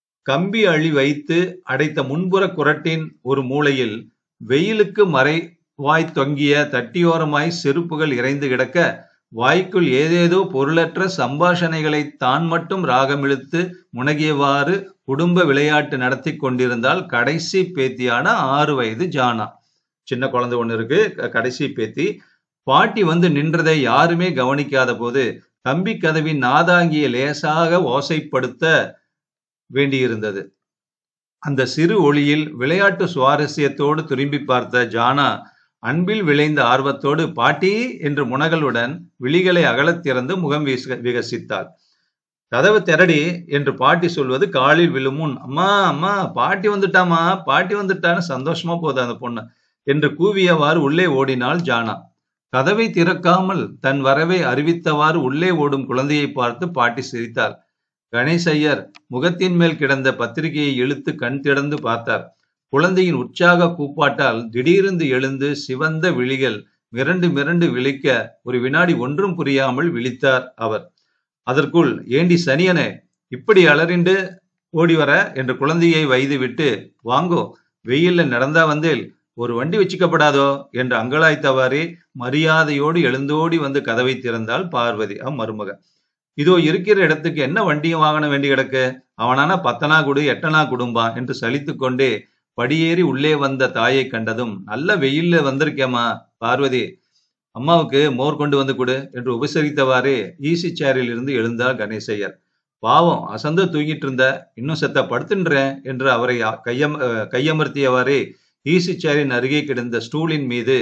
கம்பி அழி வைத்து அடைத்த முன்புற குரட்டின் ஒரு மூலையில் வெயிலுக்கு மறை வாய் தொங்கிய தட்டியோரமாய் செருப்புகள் இறைந்து கிடக்க வாய்க்குள் ஏதேதோ பொருளற்ற சம்பாஷணைகளை தான் மட்டும் ராகமிழுத்து முனகியவாறு குடும்ப விளையாட்டு நடத்தி கொண்டிருந்தால் கடைசி பேத்தியான ஆறு வயது ஜானா சின்ன குழந்தை ஒண்ணு இருக்கு க- கடைசி பேத்தி பாட்டி வந்து நின்றதை யாருமே கவனிக்காத போது கம்பி கதவின் நாதாங்கிய லேசாக ஓசைப்படுத்த வேண்டியிருந்தது அந்த சிறு ஒளியில் விளையாட்டு சுவாரஸ்யத்தோடு திரும்பி பார்த்த ஜானா அன்பில் விளைந்த ஆர்வத்தோடு பாட்டி என்று முனகளுடன் விழிகளை அகலத் திறந்து முகம் வீச விகசித்தாள் கதவு திரடி என்று பாட்டி சொல்வது காலில் விழும் முன் அம்மா அம்மா பாட்டி வந்துட்டாமா பாட்டி வந்துட்டான்னு சந்தோஷமா போகுது அந்த பொண்ணு என்று கூவியவாறு உள்ளே ஓடினாள் ஜானா கதவை திறக்காமல் தன் வரவை அறிவித்தவாறு உள்ளே ஓடும் குழந்தையை பார்த்து பாட்டி சிரித்தார் கணேசையர் முகத்தின் மேல் கிடந்த பத்திரிகையை இழுத்து கண் திறந்து பார்த்தார் குழந்தையின் உற்சாக கூப்பாட்டால் திடீரென்று எழுந்து சிவந்த விழிகள் மிரண்டு மிரண்டு விழிக்க ஒரு வினாடி ஒன்றும் புரியாமல் விழித்தார் அவர் அதற்குள் ஏண்டி சனியனே இப்படி அலறிண்டு ஓடி வர என்று குழந்தையை வைது விட்டு வாங்கோ வெயில்ல நடந்தா வந்தேல் ஒரு வண்டி வச்சுக்கப்படாதோ என்று அங்கலாய்த்தவாறே மரியாதையோடு எழுந்தோடி வந்து கதவை திறந்தாள் பார்வதி அவ் மருமக இதோ இருக்கிற இடத்துக்கு என்ன வண்டியும் வாகனம் வேண்டி கிடக்கு அவனான பத்தனா குடு எட்டனா குடும்பா என்று சலித்துக் கொண்டே படியேறி உள்ளே வந்த தாயை கண்டதும் நல்ல வெயில்ல வந்திருக்கேம்மா பார்வதி அம்மாவுக்கு மோர் கொண்டு வந்து கொடு என்று உபசரித்தவாறே ஈசி சேரில் இருந்து எழுந்தார் கணேசையர் பாவம் அசந்து தூங்கிட்டு இருந்த இன்னும் செத்த படுத்துன்றேன் என்று அவரை அ- கையம் அஹ், கையமர்த்தியவாறே ஈசி சேரின் அருகே கிடந்த ஸ்டூலின் மீது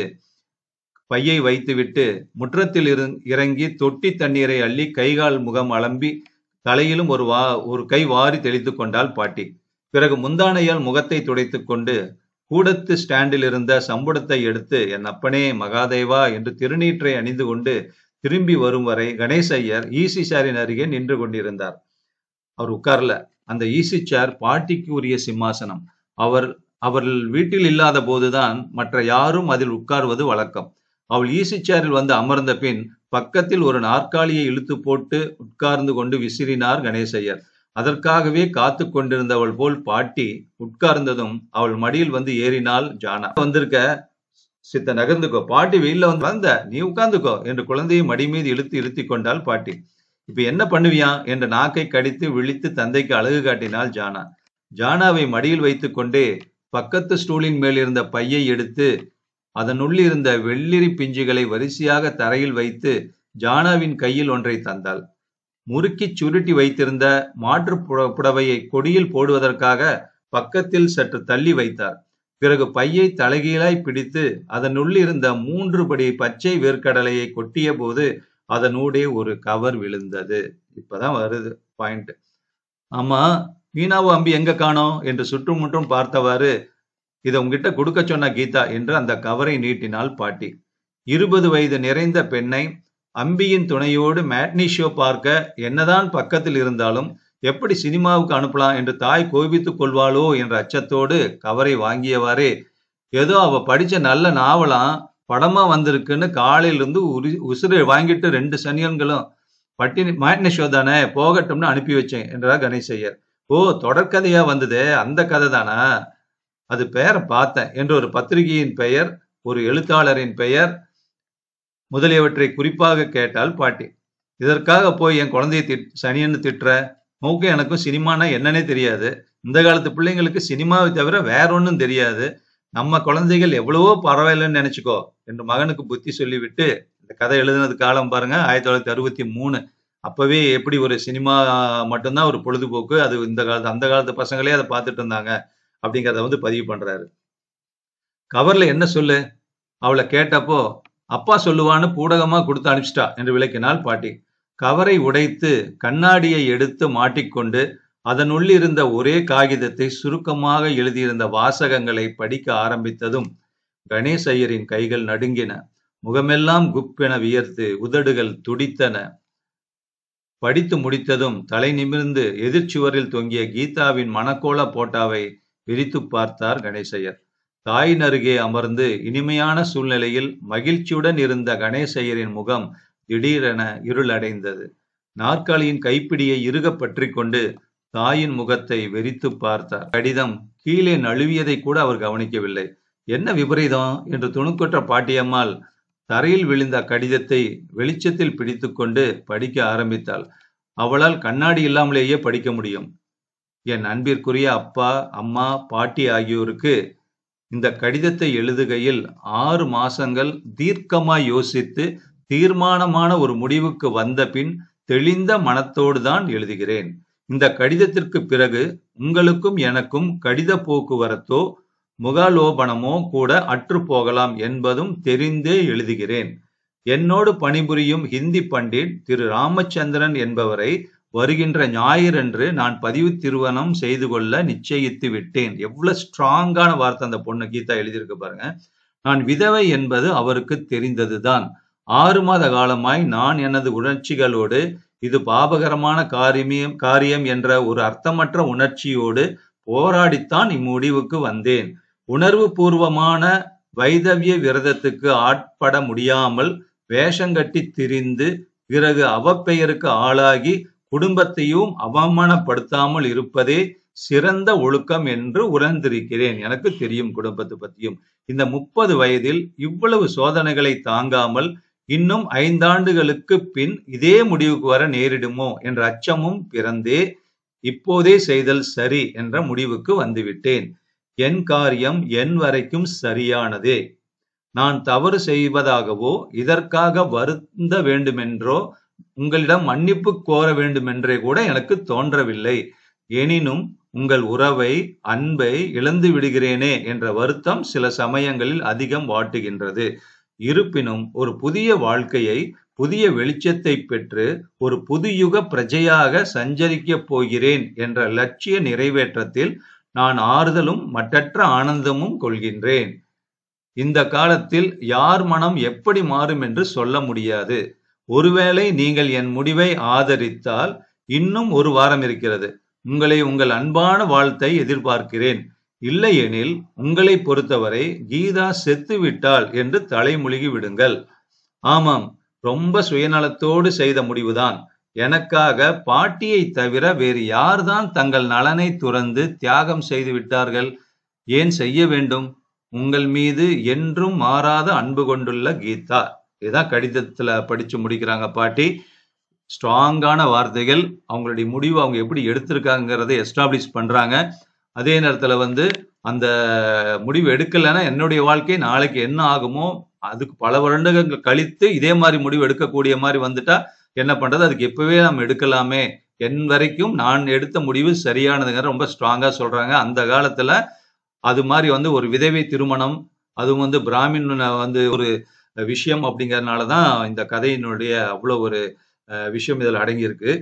பையை வைத்துவிட்டு முற்றத்தில் இரு- இறங்கி தொட்டி தண்ணீரை அள்ளி கைகால் முகம் அலம்பி தலையிலும் ஒரு வா ஒரு கை வாரி தெளித்துக் கொண்டாள் பாட்டி பிறகு முந்தானையால் முகத்தை துடைத்துக் கொண்டு கூடத்து ஸ்டாண்டில் இருந்த சம்புடத்தை எடுத்து என் அப்பனே மகாதேவா என்று திருநீற்றை அணிந்து கொண்டு திரும்பி வரும் வரை கணேசையர் ஈசி சேரின் அருகே நின்று கொண்டிருந்தார் அவர் உட்கார்ல அந்த ஈசி சேர் பாட்டிக்கு உரிய சிம்மாசனம் அவர் அவர்கள் வீட்டில் இல்லாத போதுதான் மற்ற யாரும் அதில் உட்கார்வது வழக்கம் அவள் ஈசி சேரில் வந்து அமர்ந்த பின் பக்கத்தில் ஒரு நாற்காலியை இழுத்து போட்டு உட்கார்ந்து கொண்டு விசிறினார் கணேசையர் அதற்காகவே காத்து கொண்டிருந்தவள் போல் பாட்டி உட்கார்ந்ததும் அவள் மடியில் வந்து ஏறினாள் ஜானா வந்திருக்க சித்த நகர்ந்துக்கோ பாட்டி வெயில்ல வந்து வந்த நீ உட்கார்ந்துக்கோ என்று குழந்தையை மடி மீது இழுத்து இழுத்தி கொண்டாள் பாட்டி இப்ப என்ன பண்ணுவியா என்று நாக்கை கடித்து விழித்து தந்தைக்கு அழகு காட்டினாள் ஜானா ஜானாவை மடியில் வைத்துக் கொண்டே பக்கத்து ஸ்டூலின் மேல் இருந்த பையை எடுத்து அதனுள் இருந்த வெள்ளிரி பிஞ்சுகளை வரிசையாக தரையில் வைத்து ஜானாவின் கையில் ஒன்றை தந்தாள் முறுக்கிச் சுருட்டி வைத்திருந்த மாற்று புட- புடவையை கொடியில் போடுவதற்காக பக்கத்தில் சற்று தள்ளி வைத்தார் பிறகு பையை தலைகீழாய் பிடித்து அதனுள் இருந்த மூன்று படி பச்சை வேர்க்கடலையை கொட்டிய போது அதனூடே ஒரு கவர் விழுந்தது இப்பதான் வருது பாயிண்ட் ஆமா மீனாவு அம்பி எங்க காணோம் என்று சுற்றுமுற்றும் பார்த்தவாறு இதை உங்ககிட்ட கொடுக்க சொன்ன கீதா என்று அந்த கவரை நீட்டினாள் பாட்டி இருபது வயது நிறைந்த பெண்ணை அம்பியின் துணையோடு மேட்னி ஷோ பார்க்க என்னதான் பக்கத்தில் இருந்தாலும் எப்படி சினிமாவுக்கு அனுப்பலாம் என்று தாய் கோபித்துக் கொள்வாளோ என்ற அச்சத்தோடு கவரை வாங்கியவாறே ஏதோ அவ படிச்ச நல்ல நாவலாம் படமா வந்திருக்குன்னு காலையில இருந்து உரி உசுறு வாங்கிட்டு ரெண்டு சனியன்களும் பட்டினி மேட்னி ஷோ தானே போகட்டும்னு அனுப்பி வச்சேன் என்றார் கணேசையர் ஓ தொடர்கதையா வந்ததே அந்த கதை தானா அது பெயரை பார்த்தேன் என்று ஒரு பத்திரிகையின் பெயர் ஒரு எழுத்தாளரின் பெயர் முதலியவற்றை குறிப்பாக கேட்டால் பாட்டி இதற்காக போய் என் குழந்தையை திட் சனியன்னு திட்டுற மூக்க எனக்கும் சினிமானா என்னன்னே தெரியாது இந்த காலத்து பிள்ளைங்களுக்கு சினிமாவை தவிர வேற ஒன்றும் தெரியாது நம்ம குழந்தைகள் எவ்வளவோ பரவாயில்லைன்னு நினைச்சுக்கோ என்று மகனுக்கு புத்தி சொல்லிவிட்டு இந்த கதை எழுதுனது காலம் பாருங்க ஆயிரத்தி தொள்ளாயிரத்தி அறுபத்தி மூணு அப்பவே எப்படி ஒரு சினிமா மட்டும்தான் ஒரு பொழுதுபோக்கு அது இந்த காலத்து அந்த காலத்து பசங்களே அதை பார்த்துட்டு இருந்தாங்க அப்படிங்கிறத வந்து பதிவு பண்றாரு கவர்ல என்ன சொல்லு அவளை கேட்டப்போ அப்பா சொல்லுவான்னு பூடகமா கொடுத்து அனுப்பிச்சிட்டா என்று விளக்கினாள் பாட்டி கவரை உடைத்து கண்ணாடியை எடுத்து மாட்டிக்கொண்டு அதனுள் இருந்த ஒரே காகிதத்தை சுருக்கமாக எழுதியிருந்த வாசகங்களை படிக்க ஆரம்பித்ததும் கணேஷ் ஐயரின் கைகள் நடுங்கின முகமெல்லாம் குப்பென வியர்த்து உதடுகள் துடித்தன படித்து முடித்ததும் தலை நிமிர்ந்து எதிர்ச்சுவரில் தொங்கிய கீதாவின் மணக்கோல போட்டாவை விரித்து பார்த்தார் கணேசையர் தாயின் அருகே அமர்ந்து இனிமையான சூழ்நிலையில் மகிழ்ச்சியுடன் இருந்த கணேசையரின் முகம் திடீரென இருளடைந்தது நாற்காலியின் கைப்பிடியை இறுக பற்றி கொண்டு தாயின் முகத்தை வெறித்து பார்த்தார் கடிதம் கீழே நழுவியதை கூட அவர் கவனிக்கவில்லை என்ன விபரீதம் என்று துணுக்குற்ற பாட்டியம்மாள் தரையில் விழுந்த கடிதத்தை வெளிச்சத்தில் பிடித்துக்கொண்டு படிக்க ஆரம்பித்தாள் அவளால் கண்ணாடி இல்லாமலேயே படிக்க முடியும் என் அன்பிற்குரிய அப்பா அம்மா பாட்டி ஆகியோருக்கு இந்த கடிதத்தை எழுதுகையில் ஆறு மாசங்கள் தீர்க்கமாய் யோசித்து தீர்மானமான ஒரு முடிவுக்கு வந்த பின் தெளிந்த மனத்தோடு தான் எழுதுகிறேன் இந்த கடிதத்திற்கு பிறகு உங்களுக்கும் எனக்கும் கடித போக்குவரத்தோ முகாலோபனமோ கூட அற்று போகலாம் என்பதும் தெரிந்தே எழுதுகிறேன் என்னோடு பணிபுரியும் ஹிந்தி பண்டிட் திரு ராமச்சந்திரன் என்பவரை வருகின்ற ஞாயிறன்று நான் பதிவு திருமணம் செய்து கொள்ள நிச்சயித்து விட்டேன் எவ்வளவு ஸ்ட்ராங்கான வார்த்தை அந்த பொண்ணு கீதா எழுதியிருக்கு பாருங்க நான் விதவை என்பது அவருக்கு தெரிந்ததுதான் ஆறு மாத காலமாய் நான் எனது உணர்ச்சிகளோடு இது பாபகரமான காரியம் காரியம் என்ற ஒரு அர்த்தமற்ற உணர்ச்சியோடு போராடித்தான் இம்முடிவுக்கு வந்தேன் உணர்வு பூர்வமான வைதவிய விரதத்துக்கு ஆட்பட முடியாமல் வேஷங்கட்டி திரிந்து பிறகு அவப்பெயருக்கு ஆளாகி குடும்பத்தையும் அவமானப்படுத்தாமல் இருப்பதே சிறந்த ஒழுக்கம் என்று உணர்ந்திருக்கிறேன் எனக்கு தெரியும் குடும்பத்தை பத்தியும் இந்த முப்பது வயதில் இவ்வளவு சோதனைகளை தாங்காமல் இன்னும் ஐந்தாண்டுகளுக்கு பின் இதே முடிவுக்கு வர நேரிடுமோ என்ற அச்சமும் பிறந்தே இப்போதே செய்தல் சரி என்ற முடிவுக்கு வந்துவிட்டேன் என் காரியம் என் வரைக்கும் சரியானதே நான் தவறு செய்வதாகவோ இதற்காக வருந்த வேண்டுமென்றோ உங்களிடம் மன்னிப்பு கோர வேண்டுமென்றே கூட எனக்கு தோன்றவில்லை எனினும் உங்கள் உறவை அன்பை இழந்து விடுகிறேனே என்ற வருத்தம் சில சமயங்களில் அதிகம் வாட்டுகின்றது இருப்பினும் ஒரு புதிய வாழ்க்கையை புதிய வெளிச்சத்தை பெற்று ஒரு புதுயுக பிரஜையாக சஞ்சரிக்கப் போகிறேன் என்ற லட்சிய நிறைவேற்றத்தில் நான் ஆறுதலும் மட்டற்ற ஆனந்தமும் கொள்கின்றேன் இந்த காலத்தில் யார் மனம் எப்படி மாறும் என்று சொல்ல முடியாது ஒருவேளை நீங்கள் என் முடிவை ஆதரித்தால் இன்னும் ஒரு வாரம் இருக்கிறது உங்களை உங்கள் அன்பான வாழ்த்தை எதிர்பார்க்கிறேன் இல்லையெனில் உங்களை பொறுத்தவரை கீதா செத்து விட்டாள் என்று தலைமுழுகி விடுங்கள் ஆமாம் ரொம்ப சுயநலத்தோடு செய்த முடிவுதான் எனக்காக பாட்டியை தவிர வேறு யார்தான் தங்கள் நலனை துறந்து தியாகம் செய்து விட்டார்கள் ஏன் செய்ய வேண்டும் உங்கள் மீது என்றும் மாறாத அன்பு கொண்டுள்ள கீதா இதுதான் கடிதத்துல படிச்சு முடிக்கிறாங்க பாட்டி ஸ்ட்ராங்கான வார்த்தைகள் அவங்களுடைய முடிவு அவங்க எப்படி எடுத்திருக்காங்கிறதை எஸ்டாப்ளிஷ் பண்றாங்க அதே நேரத்துல வந்து அந்த முடிவு எடுக்கலைன்னா என்னுடைய வாழ்க்கை நாளைக்கு என்ன ஆகுமோ அதுக்கு பல வருடங்கள் கழித்து இதே மாதிரி முடிவு எடுக்கக்கூடிய மாதிரி வந்துட்டா என்ன பண்றது அதுக்கு எப்பவே நம்ம எடுக்கலாமே என் வரைக்கும் நான் எடுத்த முடிவு சரியானதுங்கிற ரொம்ப ஸ்ட்ராங்கா சொல்றாங்க அந்த காலத்துல அது மாதிரி வந்து ஒரு விதவை திருமணம் அதுவும் வந்து பிராமின் வந்து ஒரு விஷயம் அப்படிங்கறதுனால தான் இந்த கதையினுடைய அவ்வளவு ஒரு அஹ், விஷயம் இதில் அடங்கியிருக்கு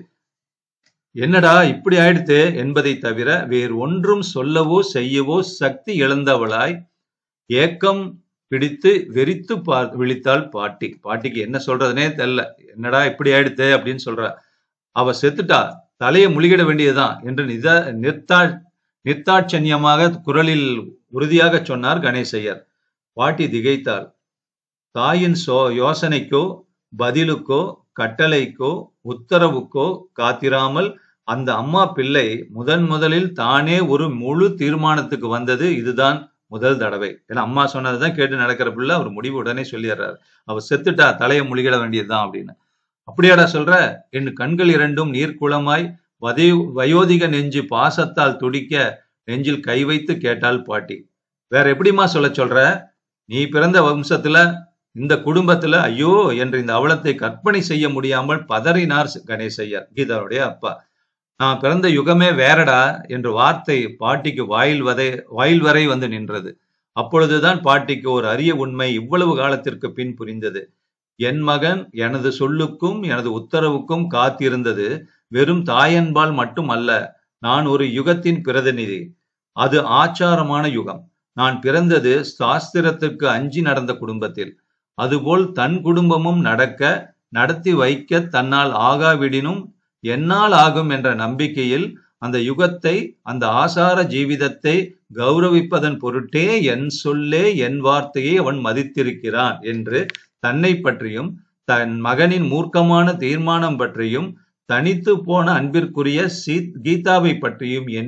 என்னடா இப்படி ஆயிடுத்து என்பதை தவிர வேறு ஒன்றும் சொல்லவோ செய்யவோ சக்தி இழந்தவளாய் ஏக்கம் பிடித்து வெறித்து பா விழித்தாள் பாட்டி பாட்டிக்கு என்ன சொல்றதுனே தெரியல என்னடா இப்படி ஆயிடுத்து அப்படின்னு சொல்றா அவ செத்துட்டா தலையை முழுகிட வேண்டியதுதான் என்று நித நிர்த்தா நிர்த்தாட்சண்யமாக குரலில் உறுதியாக சொன்னார் கணேசையர் பாட்டி திகைத்தாள் தாயின் சோ யோசனைக்கோ பதிலுக்கோ கட்டளைக்கோ உத்தரவுக்கோ காத்திராமல் அந்த அம்மா பிள்ளை முதன் முதலில் தானே ஒரு முழு தீர்மானத்துக்கு வந்தது இதுதான் முதல் தடவை ஏன்னா அம்மா சொன்னதுதான் கேட்டு நடக்கிற பிள்ளை அவர் முடிவு உடனே சொல்லிடுறாரு அவ செத்துட்டா தலையை முழுகிட வேண்டியதுதான் அப்படின்னு அப்படியாடா சொல்ற என் கண்கள் இரண்டும் நீர்க்குளமாய் வதை வயோதிக நெஞ்சு பாசத்தால் துடிக்க நெஞ்சில் கை வைத்து கேட்டாள் பாட்டி வேற எப்படிம்மா சொல்ல சொல்ற நீ பிறந்த வம்சத்துல இந்த குடும்பத்துல ஐயோ என்று இந்த அவலத்தை கற்பனை செய்ய முடியாமல் பதறினார் கணேசையர் கீதாவுடைய அப்பா நான் பிறந்த யுகமே வேறடா என்று வார்த்தை பாட்டிக்கு வாயில் வதை வாயில் வரை வந்து நின்றது அப்பொழுதுதான் பாட்டிக்கு ஒரு அரிய உண்மை இவ்வளவு காலத்திற்கு பின் புரிந்தது என் மகன் எனது சொல்லுக்கும் எனது உத்தரவுக்கும் காத்திருந்தது வெறும் தாயன்பால் மட்டும் அல்ல நான் ஒரு யுகத்தின் பிரதிநிதி அது ஆச்சாரமான யுகம் நான் பிறந்தது சாஸ்திரத்துக்கு அஞ்சி நடந்த குடும்பத்தில் அதுபோல் தன் குடும்பமும் நடக்க நடத்தி வைக்க தன்னால் ஆகாவிடினும் என்னால் ஆகும் என்ற நம்பிக்கையில் அந்த யுகத்தை அந்த ஆசார ஜீவிதத்தை கௌரவிப்பதன் பொருட்டே என் சொல்லே என் வார்த்தையை அவன் மதித்திருக்கிறான் என்று தன்னை பற்றியும் தன் மகனின் மூர்க்கமான தீர்மானம் பற்றியும் தனித்து போன அன்பிற்குரிய சீ கீதாவை பற்றியும் எண்ணி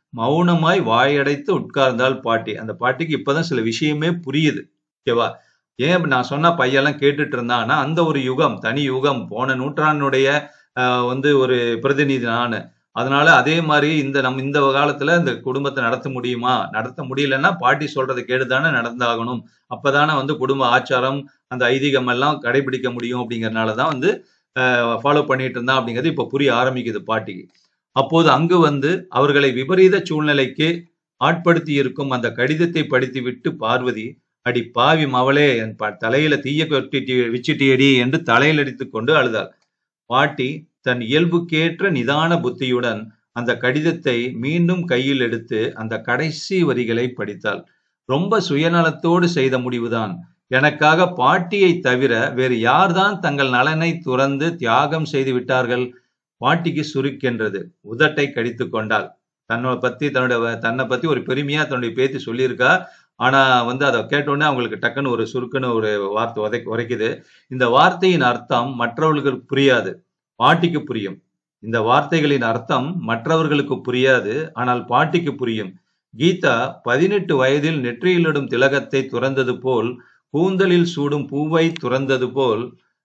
மௌனமாய் வாயடைத்து உட்கார்ந்தாள் பாட்டி அந்த பாட்டிக்கு இப்பதான் சில விஷயமே புரியுது ஓகேவா ஏன் இப்ப நான் சொன்ன பையெல்லாம் கேட்டுட்டு இருந்தான்னா அந்த ஒரு யுகம் தனி யுகம் போன நூற்றாண்டுடைய ஆஹ், வந்து ஒரு பிரதிநிதி நானு அதனால அதே மாதிரி இந்த நம்ம இந்த காலத்துல இந்த குடும்பத்தை நடத்த முடியுமா நடத்த முடியலன்னா பாட்டி சொல்றதை கேட்டுதானே நடந்தாகணும் அப்பதானே வந்து குடும்ப ஆச்சாரம் அந்த ஐதீகம் எல்லாம் கடைபிடிக்க முடியும் அப்படிங்கறதுனால தான் வந்து ஃபாலோ பண்ணிட்டு இருந்தான் அப்படிங்கிறது இப்ப புரிய ஆரம்பிக்குது பாட்டிக்கு அப்போது அங்கு வந்து அவர்களை விபரீத சூழ்நிலைக்கு ஆட்படுத்தி இருக்கும் அந்த கடிதத்தை படித்துவிட்டு பார்வதி அடி பாவி மவளே என் ப- தலையில தீய கொட்டிட்டி விச்சிட்டியடி என்று தலையில் அடித்துக் கொண்டு அழுதாள் பாட்டி தன் இயல்புக்கேற்ற நிதான புத்தியுடன் அந்த கடிதத்தை மீண்டும் கையில் எடுத்து அந்த கடைசி வரிகளை படித்தாள் ரொம்ப சுயநலத்தோடு செய்த முடிவுதான் எனக்காக பாட்டியை தவிர வேறு யார்தான் தங்கள் நலனை துறந்து தியாகம் செய்து விட்டார்கள் பாட்டிக்கு சுருக்கென்றது உதட்டை கடித்துக் கொண்டாள் தன்னோட பத்தி தன்னுடைய தன்னை பத்தி ஒரு பெருமையா தன்னுடைய பேத்தி சொல்லியிருக்கா ஆனா வந்து அதை கேட்டோடனே அவங்களுக்கு டக்குன்னு ஒரு சுருக்குன்னு ஒரு வார்த்தை உதை உரைக்குது இந்த வார்த்தையின் அர்த்தம் மற்றவர்களுக்கு புரியாது பாட்டிக்கு புரியும் இந்த வார்த்தைகளின் அர்த்தம் மற்றவர்களுக்கு புரியாது ஆனால் பாட்டிக்கு புரியும் கீதா பதினெட்டு வயதில் நெற்றியிலிடும் திலகத்தை துறந்தது போல் கூந்தலில் சூடும் பூவை துறந்தது போல்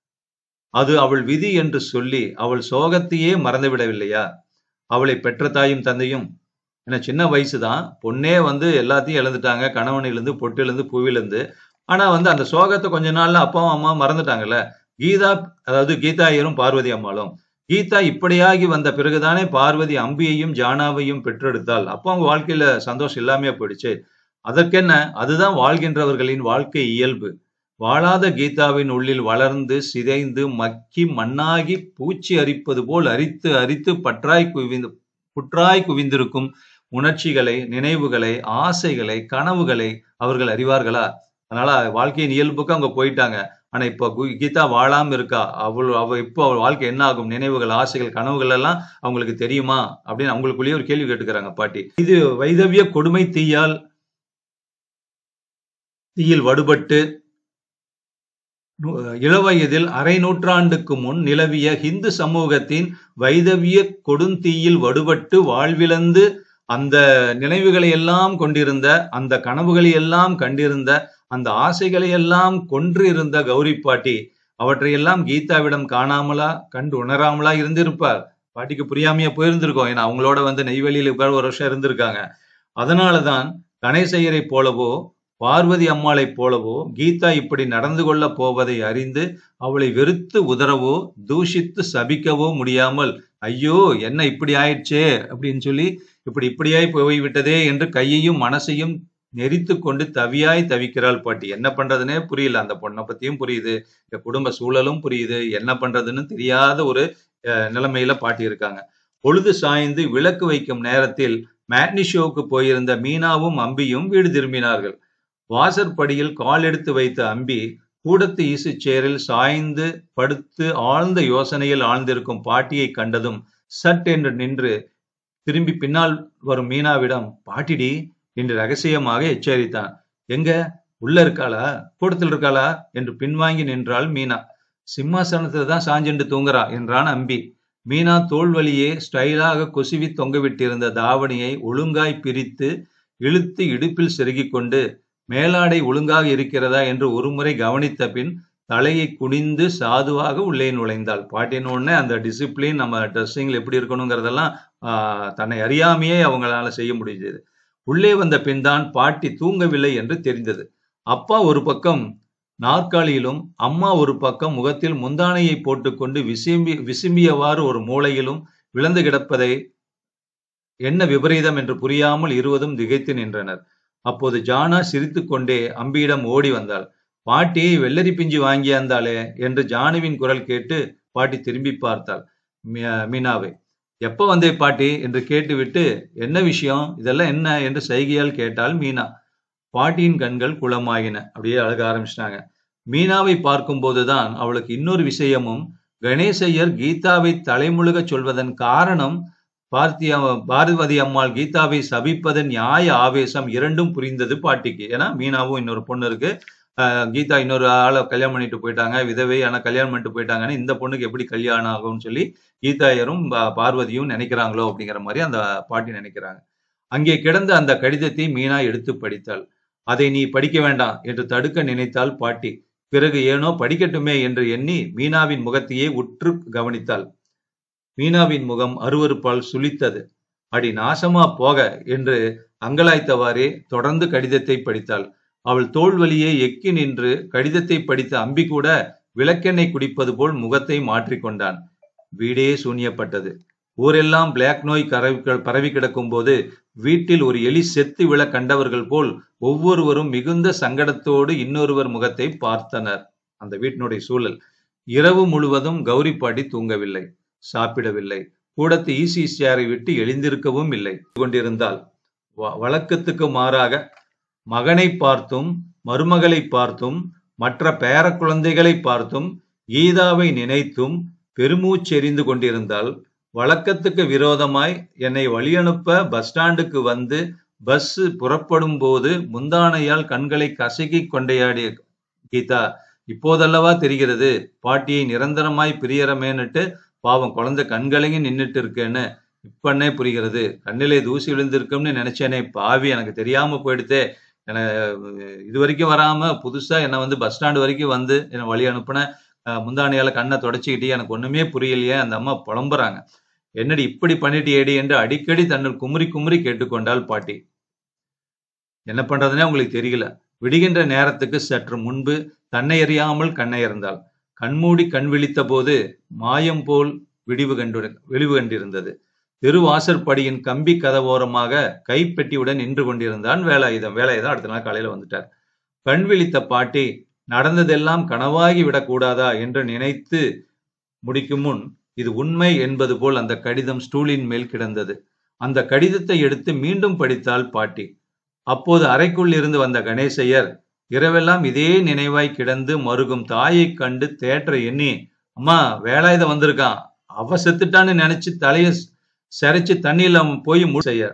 அது அவள் விதி என்று சொல்லி அவள் சோகத்தையே மறந்துவிடவில்லையா அவளை பெற்ற தாயும் தந்தையும் ஏன்னா சின்ன வயசுதான் பொண்ணே வந்து எல்லாத்தையும் இழந்துட்டாங்க கணவனிலிருந்து பொட்டிலிருந்து பூவிலிருந்து ஆனா வந்து அந்த சோகத்தை கொஞ்ச நாள்ல அப்பாவும் அம்மா மறந்துட்டாங்கல்ல கீதா அதாவது கீதாயரும் பார்வதி அம்மாளும் கீதா இப்படியாகி வந்த பிறகுதானே பார்வதி அம்பியையும் ஜானாவையும் பெற்றெடுத்தாள் அப்போ அவங்க வாழ்க்கையில சந்தோஷம் இல்லாமையா போயிடுச்சு அதற்கென்ன அதுதான் வாழ்கின்றவர்களின் வாழ்க்கை இயல்பு வாழாத கீதாவின் உள்ளில் வளர்ந்து சிதைந்து மக்கி மண்ணாகி பூச்சி அரிப்பது போல் அரித்து அரித்து பற்றாய் குவிந்து புற்றாய் குவிந்திருக்கும் உணர்ச்சிகளை நினைவுகளை ஆசைகளை கனவுகளை அவர்கள் அறிவார்களா அதனால வாழ்க்கையின் இயல்புக்கு அவங்க போயிட்டாங்க ஆனா இப்ப கு- கீதா வாழாம இருக்கா அவள் அவ இப்போ அவள் வாழ்க்கை என்ன ஆகும் நினைவுகள் ஆசைகள் கனவுகள் எல்லாம் அவங்களுக்கு தெரியுமா அப்படின்னு அவங்களுக்குள்ளேயே ஒரு கேள்வி கேட்டுக்கிறாங்க பாட்டி இது வைதவிய கொடுமை தீயால் தீயில் வடுபட்டு நு- இளவயதில் அரை நூற்றாண்டுக்கு முன் நிலவிய ஹிந்து சமூகத்தின் வைதவிய கொடுந்தீயில் வடுபட்டு வாழ்விழந்து அந்த நினைவுகளை எல்லாம் கொண்டிருந்த அந்த கனவுகளை எல்லாம் கண்டிருந்த அந்த ஆசைகளை எல்லாம் கொன்று இருந்த கௌரி பாட்டி அவற்றையெல்லாம் கீதாவிடம் காணாமலா கண்டு உணராமலா இருந்திருப்பார் பாட்டிக்கு புரியாமையா போயிருந்திருக்கோம் ஏன்னா அவங்களோட வந்து நெய்வேலியில இப்ப ஒரு வருஷம் இருந்திருக்காங்க அதனாலதான் கணேசையரை போலவோ பார்வதி அம்மாளைப் போலவோ கீதா இப்படி நடந்து கொள்ளப் போவதை அறிந்து அவளை வெறுத்து உதறவோ தூஷித்து சபிக்கவோ முடியாமல் ஐயோ என்ன இப்படி ஆயிடுச்சே அப்படின்னு சொல்லி இப்படி இப்படியாய் போய்விட்டதே என்று கையையும் மனசையும் நெரித்து கொண்டு தவியாய் தவிக்கிறாள் பாட்டி என்ன பண்றதுனே புரியல அந்த பொண்ணை பத்தியும் புரியுது இந்த குடும்ப சூழலும் புரியுது என்ன பண்றதுன்னு தெரியாத ஒரு அஹ், நிலைமையில பாட்டி இருக்காங்க பொழுது சாய்ந்து விளக்கு வைக்கும் நேரத்தில் மேட்னி ஷோவுக்கு போயிருந்த மீனாவும் அம்பியும் வீடு திரும்பினார்கள் வாசற்படியில் கால் எடுத்து வைத்த அம்பி கூடத்து ஈசு சேரில் சாய்ந்து படுத்து ஆழ்ந்த யோசனையில் ஆழ்ந்திருக்கும் பாட்டியை கண்டதும் சட் என்று நின்று திரும்பி பின்னால் வரும் மீனாவிடம் பாட்டிடி என்று ரகசியமாக எச்சரித்தான் எங்க உள்ள இருக்காளா கூடத்தில் இருக்காளா என்று பின்வாங்கி நின்றாள் மீனா சிம்மாசனத்துல தான் சாஞ்சுண்டு தூங்குறா என்றான் அம்பி மீனா தோள் வழியே ஸ்டைலாக கொசுவி தொங்கவிட்டிருந்த தாவணியை ஒழுங்காய் பிரித்து இழுத்து இடுப்பில் செருகிக் கொண்டு மேலாடை ஒழுங்காக இருக்கிறதா என்று ஒருமுறை கவனித்த பின் தலையை குனிந்து சாதுவாக உள்ளே நுழைந்தாள் பாட்டின உடனே அந்த டிசிப்ளின் நம்ம ட்ரெஸ்ஸிங்ல எப்படி இருக்கணுங்கிறதெல்லாம் ஆஹ், தன்னை அறியாமையே அவங்களால செய்ய முடிஞ்சது உள்ளே வந்த பின் தான் பாட்டி தூங்கவில்லை என்று தெரிந்தது அப்பா ஒரு பக்கம் நாற்காலியிலும் அம்மா ஒரு பக்கம் முகத்தில் முந்தானையை போட்டுக்கொண்டு விசும்பி விசும்பியவாறு ஒரு மூலையிலும் விழுந்து கிடப்பதை என்ன விபரீதம் என்று புரியாமல் இருவதும் திகைத்து நின்றனர் அப்போது ஜானா சிரித்துக்கொண்டே அம்பியிடம் ஓடி வந்தாள் பாட்டி வெள்ளரி பிஞ்சு வாங்கியாந்தாளே என்று ஜானுவின் குரல் கேட்டு பாட்டி திரும்பி பார்த்தாள் மீ- மீனாவை எப்ப வந்தே பாட்டி என்று கேட்டுவிட்டு என்ன விஷயம் இதெல்லாம் என்ன என்று சைகையால் கேட்டாள் மீனா பாட்டியின் கண்கள் குளமாயின அப்படியே அழக ஆரம்பிச்சிட்டாங்க மீனாவை பார்க்கும்போதுதான் அவளுக்கு இன்னொரு விஷயமும் கணேசையர் கீதாவை தலைமுழுக சொல்வதன் காரணம் பார்த்திய பார்வதி அம்மாள் கீதாவை சபிப்பதன் நியாய ஆவேசம் இரண்டும் புரிந்தது பாட்டிக்கு ஏன்னா மீனாவும் இன்னொரு பொண்ணு இருக்கு ஆஹ் கீதா இன்னொரு ஆளை கல்யாணம் பண்ணிட்டு போயிட்டாங்க விதவை ஆனா கல்யாணம் பண்ணிட்டு போயிட்டாங்கன்னு இந்த பொண்ணுக்கு எப்படி கல்யாணம் ஆகும்னு சொல்லி கீதாயரும் பா- பார்வதியும் நினைக்கிறாங்களோ அப்படிங்கிற மாதிரி அந்த பாட்டி நினைக்கிறாங்க அங்கே கிடந்த அந்த கடிதத்தை மீனா எடுத்து படித்தாள் அதை நீ படிக்க வேண்டாம் என்று தடுக்க நினைத்தாள் பாட்டி பிறகு ஏனோ படிக்கட்டுமே என்று எண்ணி மீனாவின் முகத்தையே உற்று கவனித்தாள் மீனாவின் முகம் அருவருப்பால் சுளித்தது அடி நாசமா போக என்று அங்கலாய்த்தவாறே தொடர்ந்து கடிதத்தை படித்தாள் அவள் தோள் வழியே எக்கி நின்று கடிதத்தை படித்த அம்பி கூட விளக்கெண்ணெய் குடிப்பது போல் முகத்தை மாற்றிக்கொண்டான் வீடே சூன்யப்பட்டது ஊரெல்லாம் பிளாக் நோய் கரவி பரவி கிடக்கும் போது வீட்டில் ஒரு எலி செத்து விழ கண்டவர்கள் போல் ஒவ்வொருவரும் மிகுந்த சங்கடத்தோடு இன்னொருவர் முகத்தை பார்த்தனர் அந்த வீட்டினுடைய சூழல் இரவு முழுவதும் கௌரி பாட்டி தூங்கவில்லை சாப்பிடவில்லை கூடத்து ஈசி சேரை விட்டு எழுந்திருக்கவும் இல்லை கொண்டிருந்தால் வ- வழக்கத்துக்கு மாறாக மகனை பார்த்தும் மருமகளை பார்த்தும் மற்ற பேர குழந்தைகளை பார்த்தும் கீதாவை நினைத்தும் பெருமூச்செறிந்து கொண்டிருந்தால் வழக்கத்துக்கு விரோதமாய் என்னை வழியனுப்ப பஸ் ஸ்டாண்டுக்கு வந்து பஸ் புறப்படும் போது முந்தானையால் கண்களை கசக்கி கொண்டையாடிய கீதா இப்போதல்லவா தெரிகிறது பாட்டியை நிரந்தரமாய் பிரியறமேன்னுட்டு பாவம் குழந்தை கண்கலங்கி நின்னுட்டு இருக்கேன்னு இப்பன்னே புரிகிறது கண்ணிலே தூசி விழுந்திருக்கும்னு நினைச்சேனே பாவி எனக்கு தெரியாம போயிடுதே என இது வரைக்கும் வராம புதுசா என்னை வந்து பஸ் ஸ்டாண்டு வரைக்கும் வந்து என்னை வழி அனுப்புன அஹ், முந்தானையால கண்ணை தொடச்சிக்கிட்டு எனக்கு ஒண்ணுமே புரியலையே அந்த அம்மா புலம்புறாங்க என்னடி இப்படி பண்ணிட்டியேடி என்று அடிக்கடி தன்னுள் குமுறி குமுறி கேட்டுக்கொண்டாள் பாட்டி என்ன பண்றதுனே உங்களுக்கு தெரியல விடுகின்ற நேரத்துக்கு சற்று முன்பு தன்னை அறியாமல் கண்ணை இருந்தாள் கண்மூடி கண் விழித்த போது மாயம் போல் விடிவு கண்டு விழிவு கண்டிருந்தது தெருவாசற்படியின் கம்பி கதவோரமாக கைப்பெட்டியுடன் நின்று கொண்டிருந்தான் வேலாயுதம் வேலாயுதம் அடுத்த நாள் காலையில வந்துட்டார் கண் விழித்த பாட்டி நடந்ததெல்லாம் கனவாகி விடக்கூடாதா என்று நினைத்து முடிக்கும் முன் இது உண்மை என்பது போல் அந்த கடிதம் ஸ்டூலின் மேல் கிடந்தது அந்த கடிதத்தை எடுத்து மீண்டும் படித்தாள் பாட்டி அப்போது அறைக்குள் இருந்து வந்த கணேசையர் இரவெல்லாம் இதே நினைவாய் கிடந்து மருகும் தாயைக் கண்டு தேற்ற எண்ணி அம்மா வேலாயுதம் வந்திருக்கான் அவ செத்துட்டான்னு நினைச்சு தலைய சரிச்சு தண்ணியில அவன் போய் மு செய்ய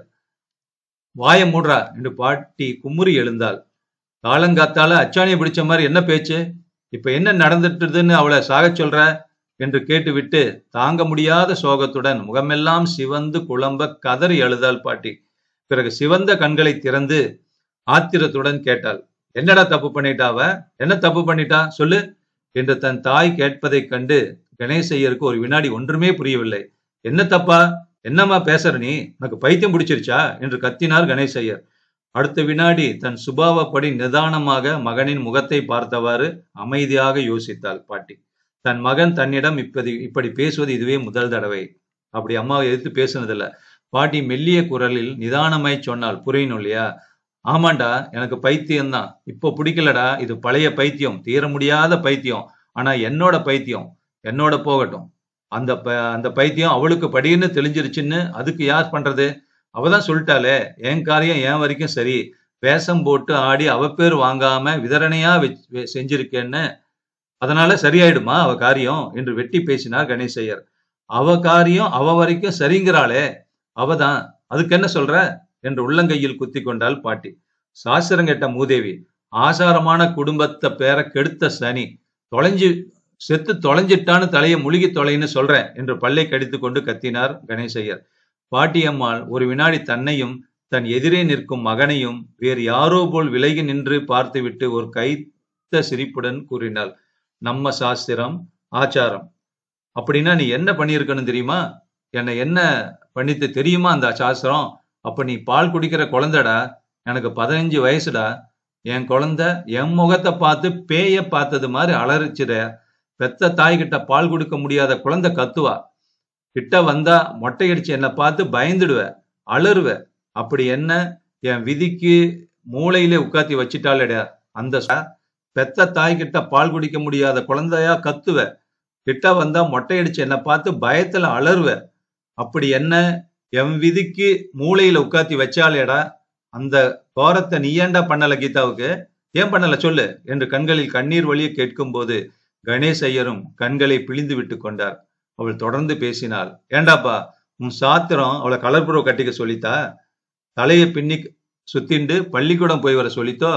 வாய மூடுறா என்று பாட்டி குமுறி எழுந்தாள் காலங்காத்தால அச்சாணியை பிடிச்ச மாதிரி என்ன பேச்சு இப்ப என்ன நடந்துட்டுதுன்னு அவளை சாகச் சொல்ற என்று கேட்டுவிட்டு தாங்க முடியாத சோகத்துடன் முகமெல்லாம் சிவந்து குழம்ப கதறி அழுதாள் பாட்டி பிறகு சிவந்த கண்களை திறந்து ஆத்திரத்துடன் கேட்டாள் என்னடா தப்பு பண்ணிட்டா அவ என்ன தப்பு பண்ணிட்டா சொல்லு என்று தன் தாய் கேட்பதைக் கண்டு கணேசையருக்கு ஒரு வினாடி ஒன்றுமே புரியவில்லை என்ன தப்பா என்னம்மா பேசுற நீ உனக்கு பைத்தியம் பிடிச்சிருச்சா என்று கத்தினார் கணேசையர் அடுத்த வினாடி தன் சுபாவப்படி நிதானமாக மகனின் முகத்தை பார்த்தவாறு அமைதியாக யோசித்தாள் பாட்டி தன் மகன் தன்னிடம் இப்படி இப்படி பேசுவது இதுவே முதல் தடவை அப்படி அம்மாவை எதிர்த்து பேசுனதில்ல பாட்டி மெல்லிய குரலில் நிதானமாய் சொன்னாள் புரியணும் இல்லையா ஆமாண்டா எனக்கு பைத்தியம்தான் இப்போ பிடிக்கலடா இது பழைய பைத்தியம் தீர முடியாத பைத்தியம் ஆனா என்னோட பைத்தியம் என்னோட போகட்டும் அந்த ப அந்த பைத்தியம் அவளுக்கு படின்னு தெளிஞ்சிருச்சுன்னு அதுக்கு யார் பண்றது அவ தான் சொல்லிட்டாளே என் காரியம் என் வரைக்கும் சரி வேஷம் போட்டு ஆடி அவ பேர் வாங்காம விதரணையா வெச்- வெ- செஞ்சிருக்கேன்னு அதனால சரியாயிடுமா அவ காரியம் என்று வெட்டி பேசினார் கணேசையர் அவ காரியம் அவ வரைக்கும் சரிங்கிறாளே அவதான் அதுக்கு என்ன சொல்ற என்று உள்ளங்கையில் குத்தி கொண்டாள் பாட்டி சாஸ்திரம் கேட்ட மூதேவி ஆசாரமான குடும்பத்தை பேர கெடுத்த சனி தொலைஞ்சு செத்து தொலைஞ்சிட்டான்னு தலையை முழுகி தொலைன்னு சொல்றேன் என்று பல்லை கடித்துக் கொண்டு கத்தினார் கணேசையர் பாட்டியம்மாள் ஒரு வினாடி தன்னையும் தன் எதிரே நிற்கும் மகனையும் வேறு யாரோ போல் விலகி நின்று பார்த்துவிட்டு ஒரு கைத்த சிரிப்புடன் கூறினாள் நம்ம சாஸ்திரம் ஆச்சாரம் அப்படின்னா நீ என்ன பண்ணியிருக்கணும் தெரியுமா என்னை என்ன பண்ணித்து தெரியுமா அந்த சாஸ்திரம் அப்ப நீ பால் குடிக்கிற குழந்தைடா எனக்கு பதினஞ்சு வயசுடா என் குழந்தை என் முகத்தை பார்த்து பேய பார்த்தது மாதிரி அலறிச்சிட பெத்த தாய்கிட்ட பால் கொடுக்க முடியாத குழந்தை கத்துவா கிட்ட வந்தா மொட்டையடிச்சு என்னை பார்த்து பயந்துடுவ அலறுவ அப்படி என்ன என் விதிக்கு மூளையிலே உட்காத்தி வச்சிட்டாளடா அந்த ச- பெத்த தாய்கிட்ட பால் குடிக்க முடியாத குழந்தையா கத்துவ கிட்ட வந்தா மொட்டையடிச்சு என்னை பார்த்து பயத்துல அலறுவ அப்படி என்ன என் விதிக்கு மூளையில உட்காத்தி வச்சாலேடா அந்த கோரத்தை நீ ஏன்டா பண்ணல கீதாவுக்கு ஏன் பண்ணல சொல்லு என்று கண்களில் கண்ணீர் வழிய கேட்கும்போது கணேஷ் ஐயரும் கண்களை பிழிந்து விட்டு கொண்டார் அவள் தொடர்ந்து பேசினாள் ஏண்டாப்பா உன் சாத்திரம் அவளை கலர்புறவு கட்டிக்க சொல்லித்தா தலையை பின்னி சுத்திண்டு பள்ளிக்கூடம் போய் வர சொல்லித்தோ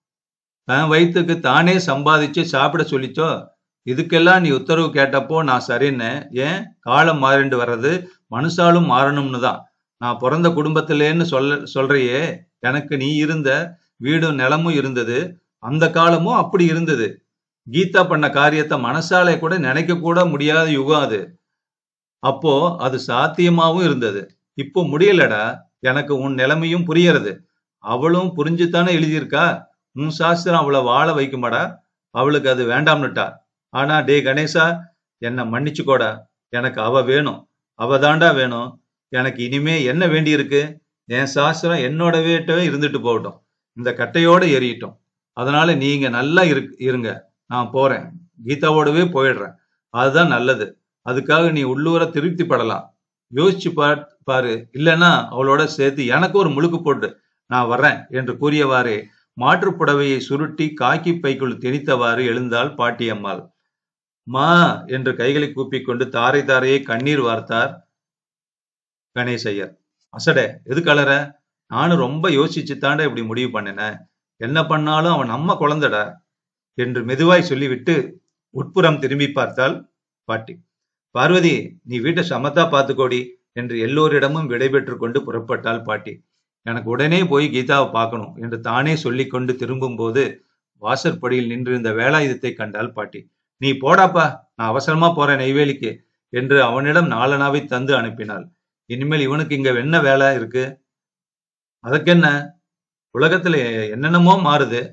தன் வயிற்றுக்கு தானே சம்பாதிச்சு சாப்பிட சொல்லிச்சோ இதுக்கெல்லாம் நீ உத்தரவு கேட்டப்போ நான் சரின்னு ஏன் காலம் மாறிண்டு வர்றது மனுஷாலும் மாறணும்னு தான் நான் பிறந்த குடும்பத்திலேன்னு சொல்ல சொல்றியே எனக்கு நீ இருந்த வீடும் நிலமும் இருந்தது அந்த காலமும் அப்படி இருந்தது கீதா பண்ண காரியத்தை மனசாலே கூட நினைக்க கூட முடியாத யுகம் அது அப்போ அது சாத்தியமாவும் இருந்தது இப்போ முடியலடா எனக்கு உன் நிலைமையும் புரியறது அவளும் புரிஞ்சுத்தானே எழுதியிருக்கா உன் சாஸ்திரம் அவளை வாழ வைக்குமாடா அவளுக்கு அது வேண்டாம்னுட்டா ஆனா டே கணேசா என்னை மன்னிச்சுக்கோடா எனக்கு அவ வேணும் அவ தாண்டா வேணும் எனக்கு இனிமே என்ன வேண்டி இருக்கு என் சாஸ்திரம் என்னோட வீட்டவே இருந்துட்டு போகட்டும் இந்த கட்டையோட எரியட்டும் அதனால நீங்க நல்லா இரு இருங்க நான் போறேன் கீதாவோடவே போயிடுறேன் அதுதான் நல்லது அதுக்காக நீ உள்ளூர திருப்தி படலாம் யோசிச்சு பார் பாரு இல்லைன்னா அவளோட சேர்த்து எனக்கு ஒரு முழுக்கு போட்டு நான் வர்றேன் என்று கூறியவாறே மாற்றுப் புடவையை சுருட்டி காக்கி பைக்குள் திணித்தவாறு எழுந்தாள் பாட்டியம்மாள் மா என்று கைகளை கூப்பிக்கொண்டு தாரை தாரையே கண்ணீர் வார்த்தார் கணேசையர் அசடே எது கலர நானும் ரொம்ப யோசிச்சு தாண்டா இப்படி முடிவு பண்ணினேன் என்ன பண்ணாலும் அவன் நம்ம குழந்தைடா என்று மெதுவாய் சொல்லிவிட்டு உட்புறம் திரும்பி பார்த்தாள் பாட்டி பார்வதி நீ வீட்டை சமத்தா பார்த்துக்கோடி என்று எல்லோரிடமும் விடைபெற்று கொண்டு புறப்பட்டாள் பாட்டி எனக்கு உடனே போய் கீதாவை பார்க்கணும் என்று தானே சொல்லிக் கொண்டு திரும்பும் போது வாசற்படியில் நின்றிருந்த வேலாயுதத்தை கண்டாள் பாட்டி நீ போடாப்பா நான் அவசரமா போறேன் நெய்வேலிக்கு என்று அவனிடம் நாலனாவை தந்து அனுப்பினாள் இனிமேல் இவனுக்கு இங்க என்ன வேலை இருக்கு அதற்கென்ன உலகத்துல என்னென்னமோ மாறுது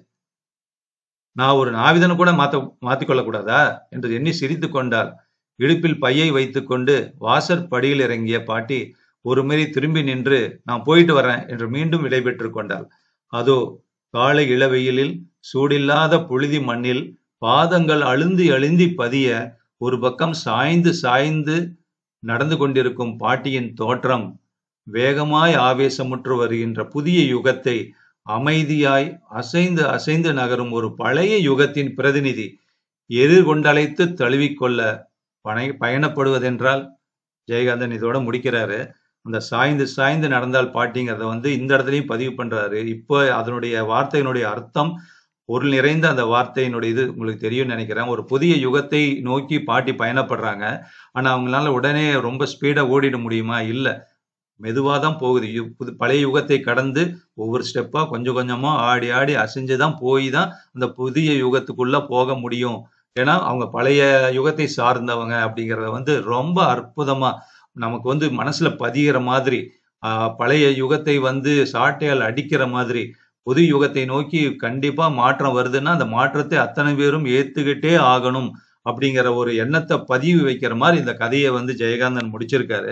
நான் ஒரு நாவிதனை கூட மாத்த மாத்திக்கொள்ள கூடாதா என்று எண்ணி சிரித்து கொண்டாள் இடுப்பில் பையை வைத்துக்கொண்டு வாசற்படியில் இறங்கிய பாட்டி ஒரு மாரி திரும்பி நின்று நான் போயிட்டு வரேன் என்று மீண்டும் விடைபெற்று கொண்டாள் அதோ காலை இளவெயிலில் சூடில்லாத புழுதி மண்ணில் பாதங்கள் அழுந்தி அழுந்தி பதிய ஒரு பக்கம் சாய்ந்து சாய்ந்து நடந்து கொண்டிருக்கும் பாட்டியின் தோற்றம் வேகமாய் ஆவேசமுற்று வருகின்ற புதிய யுகத்தை அமைதியாய் அசைந்து அசைந்து நகரும் ஒரு பழைய யுகத்தின் பிரதிநிதி எதிர்கொண்டழைத்து தழுவிக்கொள்ள பனை பயணப்படுவதென்றால் ஜெயகாந்தன் இதோட முடிக்கிறாரு அந்த சாய்ந்து சாய்ந்து நடந்தால் பாட்டிங்கிறத வந்து இந்த இடத்துலயும் பதிவு பண்றாரு இப்போ அதனுடைய வார்த்தையினுடைய அர்த்தம் பொருள் நிறைந்த அந்த வார்த்தையினுடைய இது உங்களுக்கு தெரியும்னு நினைக்கிறேன் ஒரு புதிய யுகத்தை நோக்கி பாட்டி பயணப்படுறாங்க ஆனா அவங்களால உடனே ரொம்ப ஸ்பீடா ஓடிட முடியுமா இல்ல மெதுவா தான் போகுது யு- புது பழைய யுகத்தை கடந்து ஒவ்வொரு ஸ்டெப்பா கொஞ்சம் கொஞ்சமா ஆடி ஆடி அசைஞ்சுதான் போய் தான் அந்த புதிய யுகத்துக்குள்ள போக முடியும் ஏன்னா அவங்க பழைய யுகத்தை சார்ந்தவங்க அப்படிங்கறத வந்து ரொம்ப அற்புதமா நமக்கு வந்து மனசுல பதிகிற மாதிரி ஆஹ் பழைய யுகத்தை வந்து சாட்டையால் அடிக்கிற மாதிரி புது யுகத்தை நோக்கி கண்டிப்பா மாற்றம் வருதுன்னா அந்த மாற்றத்தை அத்தனை பேரும் ஏத்துக்கிட்டே ஆகணும் அப்படிங்கிற ஒரு எண்ணத்தை பதிவு வைக்கிற மாதிரி இந்த கதையை வந்து ஜெயகாந்தன் முடிச்சிருக்காரு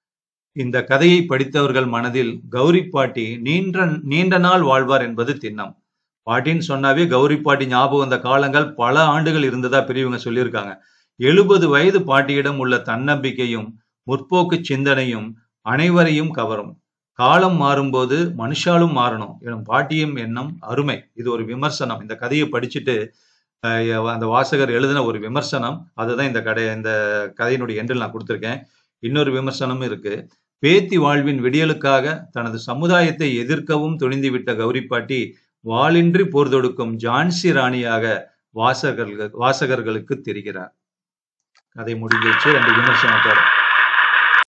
இந்த கதையை படித்தவர்கள் மனதில் கௌரி பாட்டி நீண்ட நீண்ட நாள் வாழ்வார் என்பது திண்ணம் பாட்டின்னு சொன்னாவே கௌரி பாட்டி ஞாபகம் வந்த காலங்கள் பல ஆண்டுகள் இருந்ததா பெரியவங்க சொல்லியிருக்காங்க எழுபது வயது பாட்டியிடம் உள்ள தன்னம்பிக்கையும் முற்போக்கு சிந்தனையும் அனைவரையும் கவரும் காலம் மாறும்போது மனுஷாலும் மாறணும் எனும் பாட்டியும் எண்ணம் அருமை இது ஒரு விமர்சனம் இந்த கதையை படிச்சுட்டு அஹ், அந்த வாசகர் எழுதின ஒரு விமர்சனம் அதுதான் இந்த கடை இந்த கதையினுடைய எண்டில் நான் கொடுத்திருக்கேன் இன்னொரு விமர்சனமும் இருக்கு பேத்தி வாழ்வின் விடியலுக்காக தனது சமுதாயத்தை எதிர்க்கவும் துணிந்துவிட்ட கௌரி பாட்டி வாளின்றி போர் தொடுக்கும் ஜான்சி ராணியாக வாசகர்கள் வாசகர்களுக்கு தெரிகிறார் கதை முடிஞ்சிருச்சு ரெண்டு விமர்சனத்தோட